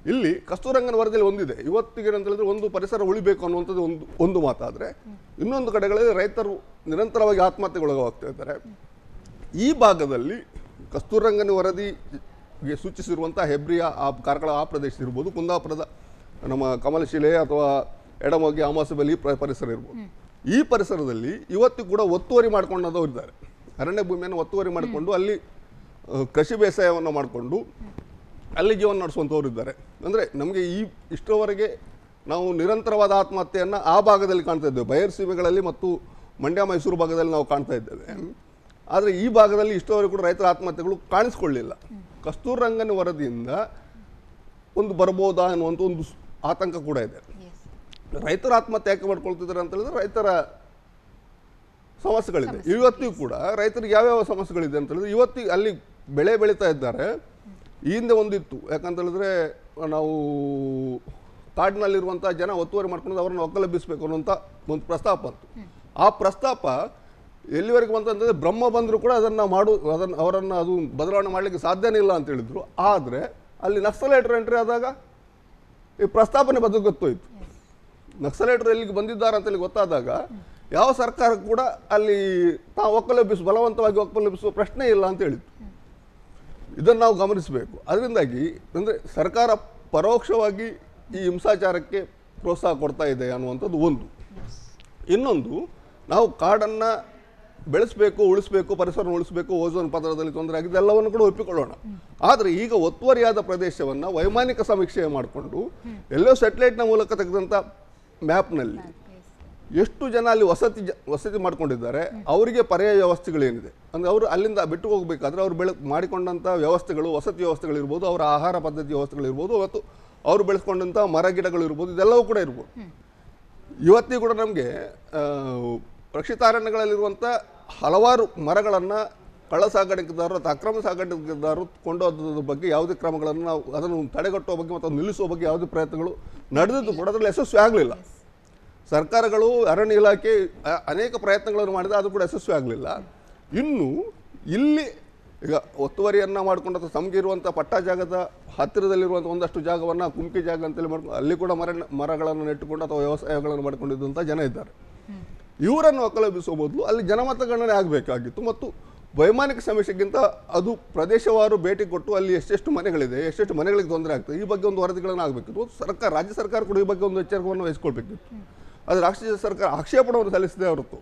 ಇಲ್ಲಿ ಕಸ್ತೂರಂಗನ ವರದಿಯಲ್ಲಿ ಒಂದಿದೆ ಇವತ್ತಿಗೆ ಅಂತ ಹೇಳಿದ್ರೆ ಒಂದು ಪರಿಸರ ಉಳಿಬೇಕು ಅನ್ನುವಂಥದ್ದು ಒಂದು ಒಂದು ಮಾತಾದರೆ ಇನ್ನೊಂದು ಕಡೆಗಳಲ್ಲಿ ರೈತರು ನಿರಂತರವಾಗಿ ಆತ್ಮಹತ್ಯೆಗೊಳಗಾಗ್ತಾ ಇದ್ದಾರೆ ಈ ಭಾಗದಲ್ಲಿ ಕಸ್ತೂರಂಗನ ವರದಿಗೆ ಸೂಚಿಸಿರುವಂಥ ಹೆಬ್ರಿಯ ಆ ಕಾರ್ಕಳ ಆ ಪ್ರದೇಶ ಇರ್ಬೋದು ಕುಂದಾಪುರದ ನಮ್ಮ ಕಮಲಶಿಲೆ ಅಥವಾ ಎಡಮೊಗ್ಗೆ ಆಮಾಸಬಲಿ ಪ್ರ ಪರಿಸರ ಇರ್ಬೋದು ಈ ಪರಿಸರದಲ್ಲಿ ಇವತ್ತು ಕೂಡ ಒತ್ತುವರಿ ಮಾಡ್ಕೊಂಡದವ್ರು ಇದ್ದಾರೆ ಅರಣ್ಯ ಭೂಮಿಯನ್ನು ಒತ್ತುವರಿ ಮಾಡಿಕೊಂಡು ಅಲ್ಲಿ ಆ, ಕೃಷಿ ಬೇಸಾಯವನ್ನು ಮಾಡಿಕೊಂಡು ಅಲ್ಲಿ ಜೀವನ ನಡೆಸುವಂಥವ್ರು ಇದ್ದಾರೆ ಅಂದರೆ ನಮಗೆ ಈ ಇಷ್ಟರವರೆಗೆ ನಾವು ನಿರಂತರವಾದ ಆತ್ಮಹತ್ಯೆಯನ್ನು ಆ ಭಾಗದಲ್ಲಿ ಕಾಣ್ತಾ ಇದ್ದೇವೆ ಬಯರ್ಸೀಮೆಗಳಲ್ಲಿ ಮತ್ತು ಮಂಡ್ಯ ಮೈಸೂರು ಭಾಗದಲ್ಲಿ ನಾವು ಕಾಣ್ತಾ ಇದ್ದೇವೆ ಆದರೆ ಈ ಭಾಗದಲ್ಲಿ ಇಷ್ಟರವರೆಗೂ ಕೂಡ ರೈತರ ಆತ್ಮಹತ್ಯೆಗಳು ಕಾಣಿಸ್ಕೊಳ್ಳಿಲ್ಲ ಕಸ್ತೂರಂಗನ ವರದಿಯಿಂದ ಒಂದು ಬರ್ಬೋದಾ ಅನ್ನುವಂಥ ಒಂದು ಸ್- ಆತಂಕ ಕೂಡ ಇದೆ ರೈತರ ಆತ್ಮಹತ್ಯೆ ಯಾಕೆ ಮಾಡ್ಕೊಳ್ತಿದ್ದಾರೆ ಅಂತ ಹೇಳಿದ್ರೆ ರೈತರ ಸಮಸ್ಯೆಗಳಿದೆ ಇವತ್ತಿಗೂ ಕೂಡ ರೈತರಿಗೆ ಯಾವ್ಯಾವ ಸಮಸ್ಯೆಗಳಿದೆ ಅಂತ ಹೇಳಿದ್ರೆ ಇವತ್ತಿಗೆ ಅಲ್ಲಿ ಬೆಳೆ ಬೆಳೀತಾ ಇದ್ದಾರೆ ಈ ಹಿಂದೆ ಒಂದಿತ್ತು ಯಾಕಂತ ಹೇಳಿದ್ರೆ ನಾವು ಕಾಡಿನಲ್ಲಿರುವಂಥ ಜನ ಒತ್ತುವರಿ ಮಾಡ್ಕೊಂಡು ಅವರನ್ನು ಒಕ್ಕಲೆಬ್ಬಿಸಬೇಕು ಅನ್ನುವಂಥ ಒಂದು ಪ್ರಸ್ತಾಪ ಬಂತು ಆ ಪ್ರಸ್ತಾಪ ಎಲ್ಲಿವರೆಗೆ ಬಂತಂತಂದ್ರೆ ಬ್ರಹ್ಮ ಬಂದರೂ ಕೂಡ ಅದನ್ನು ಮಾಡು ಅದನ್ನು ಅವರನ್ನು ಅದು ಬದಲಾವಣೆ ಮಾಡಲಿಕ್ಕೆ ಸಾಧ್ಯನೇ ಇಲ್ಲ ಅಂತ ಹೇಳಿದ್ರು ಆದರೆ ಅಲ್ಲಿ ನಕ್ಸಲೈಟರ್ ಎಂಟ್ರಿ ಆದಾಗ ಈ ಪ್ರಸ್ತಾಪನೆ ಬದುಕು ಗೊತ್ತೋಯ್ತು ನಕ್ಸಲೈಟರು ಎಲ್ಲಿಗೆ ಬಂದಿದ್ದಾರೆ ಅಂತೇಳಿ ಗೊತ್ತಾದಾಗ ಯಾವ ಸರ್ಕಾರ ಕೂಡ ಅಲ್ಲಿ ತಾವು ಒಕ್ಕಲೆಬ್ಬಿಸು ಬಲವಂತವಾಗಿ ಒಕ್ಕಲೆಬ್ಬಿಸುವ ಪ್ರಶ್ನೆ ಇಲ್ಲ ಅಂತ ಹೇಳಿತ್ತು ಇದನ್ನು ನಾವು ಗಮನಿಸಬೇಕು ಅದರಿಂದಾಗಿ ಅಂದರೆ ಸರ್ಕಾರ ಪರೋಕ್ಷವಾಗಿ ಈ ಹಿಂಸಾಚಾರಕ್ಕೆ ಪ್ರೋತ್ಸಾಹ ಕೊಡ್ತಾ ಇದೆ ಅನ್ನುವಂಥದ್ದು ಒಂದು ಇನ್ನೊಂದು ನಾವು ಕಾಡನ್ನು ಬೆಳೆಸಬೇಕು ಉಳಿಸಬೇಕು ಪರಿಸರ ಉಳಿಸಬೇಕು ಓಝೋನ್ ಪದರದಲ್ಲಿ ತೊಂದರೆ ಆಗಿದೆ ಎಲ್ಲವನ್ನು ಕೂಡ ಒಪ್ಪಿಕೊಳ್ಳೋಣ ಆದರೆ ಈಗ ಒತ್ತುವರಿಯಾದ ಪ್ರದೇಶವನ್ನು ವೈಮಾನಿಕ ಸಮೀಕ್ಷೆ ಮಾಡಿಕೊಂಡು ಎಲ್ಲೋ ಸ್ಯಾಟಲೈಟ್ನ ಮೂಲಕ ತೆಗೆದಂಥ ಮ್ಯಾಪ್ನಲ್ಲಿ ಎಷ್ಟು ಜನ ಅಲ್ಲಿ ವಸತಿ ಜ ವಸತಿ ಮಾಡ್ಕೊಂಡಿದ್ದಾರೆ ಅವರಿಗೆ ಪರ್ಯಾಯ ವ್ಯವಸ್ಥೆಗಳೇನಿದೆ ಅಂದರೆ ಅವರು ಅಲ್ಲಿಂದ ಬಿಟ್ಟು ಹೋಗಬೇಕಾದ್ರೆ ಅವರು ಬೆಳೆ ಮಾಡಿಕೊಂಡಂಥ ವ್ಯವಸ್ಥೆಗಳು ವಸತಿ ವ್ಯವಸ್ಥೆಗಳಿರ್ಬೋದು ಅವರ ಆಹಾರ ಪದ್ಧತಿ ವ್ಯವಸ್ಥೆಗಳಿರ್ಬೋದು ಮತ್ತು ಅವರು ಬೆಳೆಸ್ಕೊಂಡಂಥ ಮರ ಗಿಡಗಳು ಇರ್ಬೋದು ಇದೆಲ್ಲವೂ ಕೂಡ ಇರ್ಬೋದು ಇವತ್ತಿಗೂ ಕೂಡ ನಮಗೆ ರಕ್ಷಿತಾರಣ್ಯಗಳಲ್ಲಿರುವಂಥ ಹಲವಾರು ಮರಗಳನ್ನು ಕಳ್ಳ ಸಾಗಾಣಿಕೆದಾರರು ಅಥವಾ ಅಕ್ರಮ ಸಾಗಾಣಿಕೆದಾರರು ಕೊಂಡೋದ್ರ ಬಗ್ಗೆ ಯಾವುದೇ ಕ್ರಮಗಳನ್ನು ನಾವು ಅದನ್ನು ತಡೆಗಟ್ಟುವ ಬಗ್ಗೆ ಮತ್ತು ಅದನ್ನು ನಿಲ್ಲಿಸುವ ಬಗ್ಗೆ ಯಾವುದೇ ಪ್ರಯತ್ನಗಳು ನಡೆದಿದ್ದು ಕೂಡ ಅದರಲ್ಲಿ ಯಶಸ್ವಿ ಆಗಲಿಲ್ಲ ಸರ್ಕಾರಗಳು ಅರಣ್ಯ ಇಲಾಖೆ ಅ- ಅನೇಕ ಪ್ರಯತ್ನಗಳನ್ನು ಮಾಡಿದೆ ಅದು ಕೂಡ ಯಶಸ್ವಿ ಆಗಲಿಲ್ಲ ಇನ್ನು ಇಲ್ಲಿ ಈಗ ಒತ್ತುವರಿಯನ್ನು ಮಾಡಿಕೊಂಡು ಅಥವಾ ತಮಗೆ ಇರುವಂಥ ಪಟ್ಟ ಜಾಗದ ಹತ್ತಿರದಲ್ಲಿರುವಂಥ ಒಂದಷ್ಟು ಜಾಗವನ್ನು ಕುಮ್ಕಿ ಜಾಗ ಅಂತೇಳಿ ಮಾಡ್ಕೊಂಡು ಅಲ್ಲಿ ಕೂಡ ಮರ ಮರಗಳನ್ನು ನೆಟ್ಟುಕೊಂಡು ಅಥವಾ ವ್ಯವಸಾಯಗಳನ್ನು ಮಾಡಿಕೊಂಡಿದ್ದಂಥ ಜನ ಇದ್ದಾರೆ ಇವರನ್ನು ಒಕ್ಕಲೆಬ್ಬಿಸುವ ಮೊದಲು ಅಲ್ಲಿ ಜನಮತಗಣನೆ ಆಗಬೇಕಾಗಿತ್ತು ಮತ್ತು ವೈಮಾನಿಕ ಸಮೀಕ್ಷೆಗಿಂತ ಅದು ಪ್ರದೇಶವಾರು ಭೇಟಿ ಕೊಟ್ಟು ಅಲ್ಲಿ ಎಷ್ಟೆಷ್ಟು ಮನೆಗಳಿದೆ ಎಷ್ಟೆಷ್ಟು ಮನೆಗಳಿಗೆ ತೊಂದರೆ ಆಗ್ತದೆ ಈ ಬಗ್ಗೆ ಒಂದು ವರದಿಗಳನ್ನು ಆಗಬೇಕಿತ್ತು ಸರ್ಕಾರ ರಾಜ್ಯ ಸರ್ಕಾರ ಕೂಡ ಈ ಬಗ್ಗೆ ಒಂದು ಎಚ್ಚರಿಕೆಯನ್ನು ವಹಿಸ್ಕೊಳ್ಬೇಕಿತ್ತು ಆದರೆ ರಾಷ್ಟ್ರೀಯ ಸರ್ಕಾರ ಆಕ್ಷೇಪಣವನ್ನು ಸಲ್ಲಿಸದೆ ಹೊರತು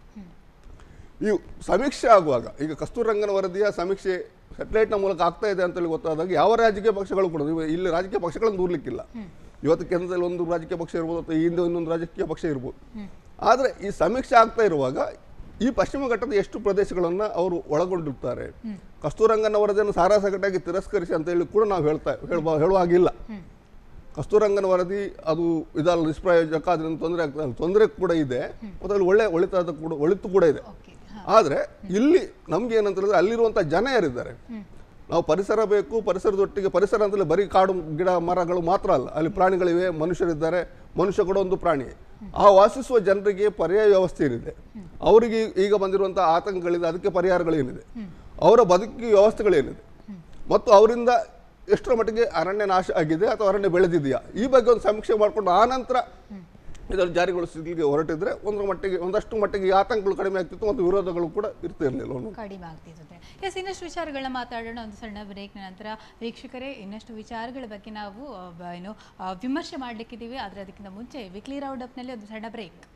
ಈ ಸಮೀಕ್ಷೆ ಆಗುವಾಗ ಈಗ ಕಸ್ತೂರಂಗನ ವರದಿಯ ಸಮೀಕ್ಷೆ ಸ್ಯಾಟಲೈಟ್ನ ಮೂಲಕ ಆಗ್ತಾ ಇದೆ ಅಂತೇಳಿ ಗೊತ್ತಾದಾಗ ಯಾವ ರಾಜಕೀಯ ಪಕ್ಷಗಳು ಕೂಡ ಇವ- ಇಲ್ಲಿ ರಾಜಕೀಯ ಪಕ್ಷಗಳನ್ನು ದೂರ್ಲಿಕ್ಕಿಲ್ಲ ಇವತ್ತು ಕೇಂದ್ರದಲ್ಲಿ ಒಂದು ರಾಜಕೀಯ ಪಕ್ಷ ಇರ್ಬೋದು ಅಥವಾ ಈ ಹಿಂದೆ ಇನ್ನೊಂದು ರಾಜಕೀಯ ಪಕ್ಷ ಇರ್ಬೋದು ಆದರೆ ಈ ಸಮೀಕ್ಷೆ ಆಗ್ತಾ ಇರುವಾಗ ಈ ಪಶ್ಚಿಮ ಘಟ್ಟದ ಎಷ್ಟು ಪ್ರದೇಶಗಳನ್ನು ಅವರು ಒಳಗೊಂಡಿರ್ತಾರೆ ಕಸ್ತೂರಂಗನ ವರದಿಯನ್ನು ಸಾರಾಸಗಟಾಗಿ ತಿರಸ್ಕರಿಸಿ ಅಂತ ಹೇಳಿ ಕೂಡ ನಾವು ಹೇಳ್ತಾ ಹೇಳುವ ಹೇಳುವ ಹಾಗಿಲ್ಲ ಕಸ್ತೂರಂಗನ ವರದಿ ಅದು ಇದಲ್ಲ ನಿಷ್ಪ್ರಯೋಜಕ ಅದರಿಂದ ತೊಂದರೆ ಆಗ್ತದೆ ತೊಂದರೆ ಕೂಡ ಇದೆ ಮತ್ತು ಅಲ್ಲಿ ಒಳ್ಳೆ ಒಳಿತಾದ ಕೂಡ ಒಳಿತು ಕೂಡ ಇದೆ ಓಕೆ ಆದರೆ ಇಲ್ಲಿ ನಮ್ಗೆ ಏನಂತ ಹೇಳಿದ್ರೆ ಅಲ್ಲಿರುವಂಥ ಜನ ಯಾರಿದ್ದಾರೆ ನಾವು ಪರಿಸರ ಬೇಕು ಪರಿಸರದೊಟ್ಟಿಗೆ ಪರಿಸರ ಅಂತಲೇ ಬರೀ ಕಾಡು ಗಿಡ ಮರಗಳು ಮಾತ್ರ ಅಲ್ಲ ಅಲ್ಲಿ ಪ್ರಾಣಿಗಳಿವೆ ಮನುಷ್ಯರಿದ್ದಾರೆ ಮನುಷ್ಯ ಕೂಡ ಒಂದು ಪ್ರಾಣಿ ಆ ವಾಸಿಸುವ ಜನರಿಗೆ ಪರ್ಯಾಯ ವ್ಯವಸ್ಥೆ ಏನಿದೆ ಅವರಿಗೆ ಈಗ ಬಂದಿರುವಂಥ ಆತಂಕಗಳಿದೆ ಅದಕ್ಕೆ ಪರಿಹಾರಗಳೇನಿದೆ ಅವರ ಬದುಕಿಗೆ ವ್ಯವಸ್ಥೆಗಳೇನಿದೆ ಮತ್ತು ಅವರಿಂದ ಎಷ್ಟರ ಮಟ್ಟಿಗೆ ಅರಣ್ಯ ನಾಶ ಆಗಿದೆ ಅಥವಾ ಅರಣ್ಯ ಬೆಳೆದಿದೆಯಾ ಈ ಬಗ್ಗೆ ಒಂದು ಸಮೀಕ್ಷೆ ಮಾಡಿಕೊಂಡು ಆ ನಂತರ ಇದನ್ನು ಜಾರಿಗೊಳಿಸಲಿಕ್ಕೆ ಹೊರಟಿದ್ರೆ ಒಂದರ ಮಟ್ಟಿಗೆ ಒಂದಷ್ಟು ಮಟ್ಟಿಗೆ ಈ ಆತಂಕಗಳು ಕಡಿಮೆ ಆಗ್ತಿತ್ತು ಮತ್ತು ವಿರೋಧಗಳು ಕೂಡ ಇರ್ತಿರ್ಲಿಲ್ಲ ಅನ್ನೋದು ಕಡಿಮೆ ಆಗ್ತಿರುತ್ತೆ ಎಸ್ ಇನ್ನಷ್ಟು ವಿಚಾರಗಳನ್ನ ಮಾತಾಡೋಣ ಒಂದು ಸಣ್ಣ ಬ್ರೇಕ್ ನಂತರ ವೀಕ್ಷಕರೇ ಇನ್ನಷ್ಟು ವಿಚಾರಗಳ ಬಗ್ಗೆ ನಾವು ಆ, ಬ- ಏನು ಆ, ವಿಮರ್ಶೆ ಮಾಡ್ಲಿಕ್ಕಿದ್ದೀವಿ ಆದರೆ ಅದಕ್ಕಿಂತ ಮುಂಚೆ ವಿಕ್ಲಿ ರೌಂಡ್ ಅಪ್ನಲ್ಲಿ ಒಂದು ಸಣ್ಣ ಬ್ರೇಕ್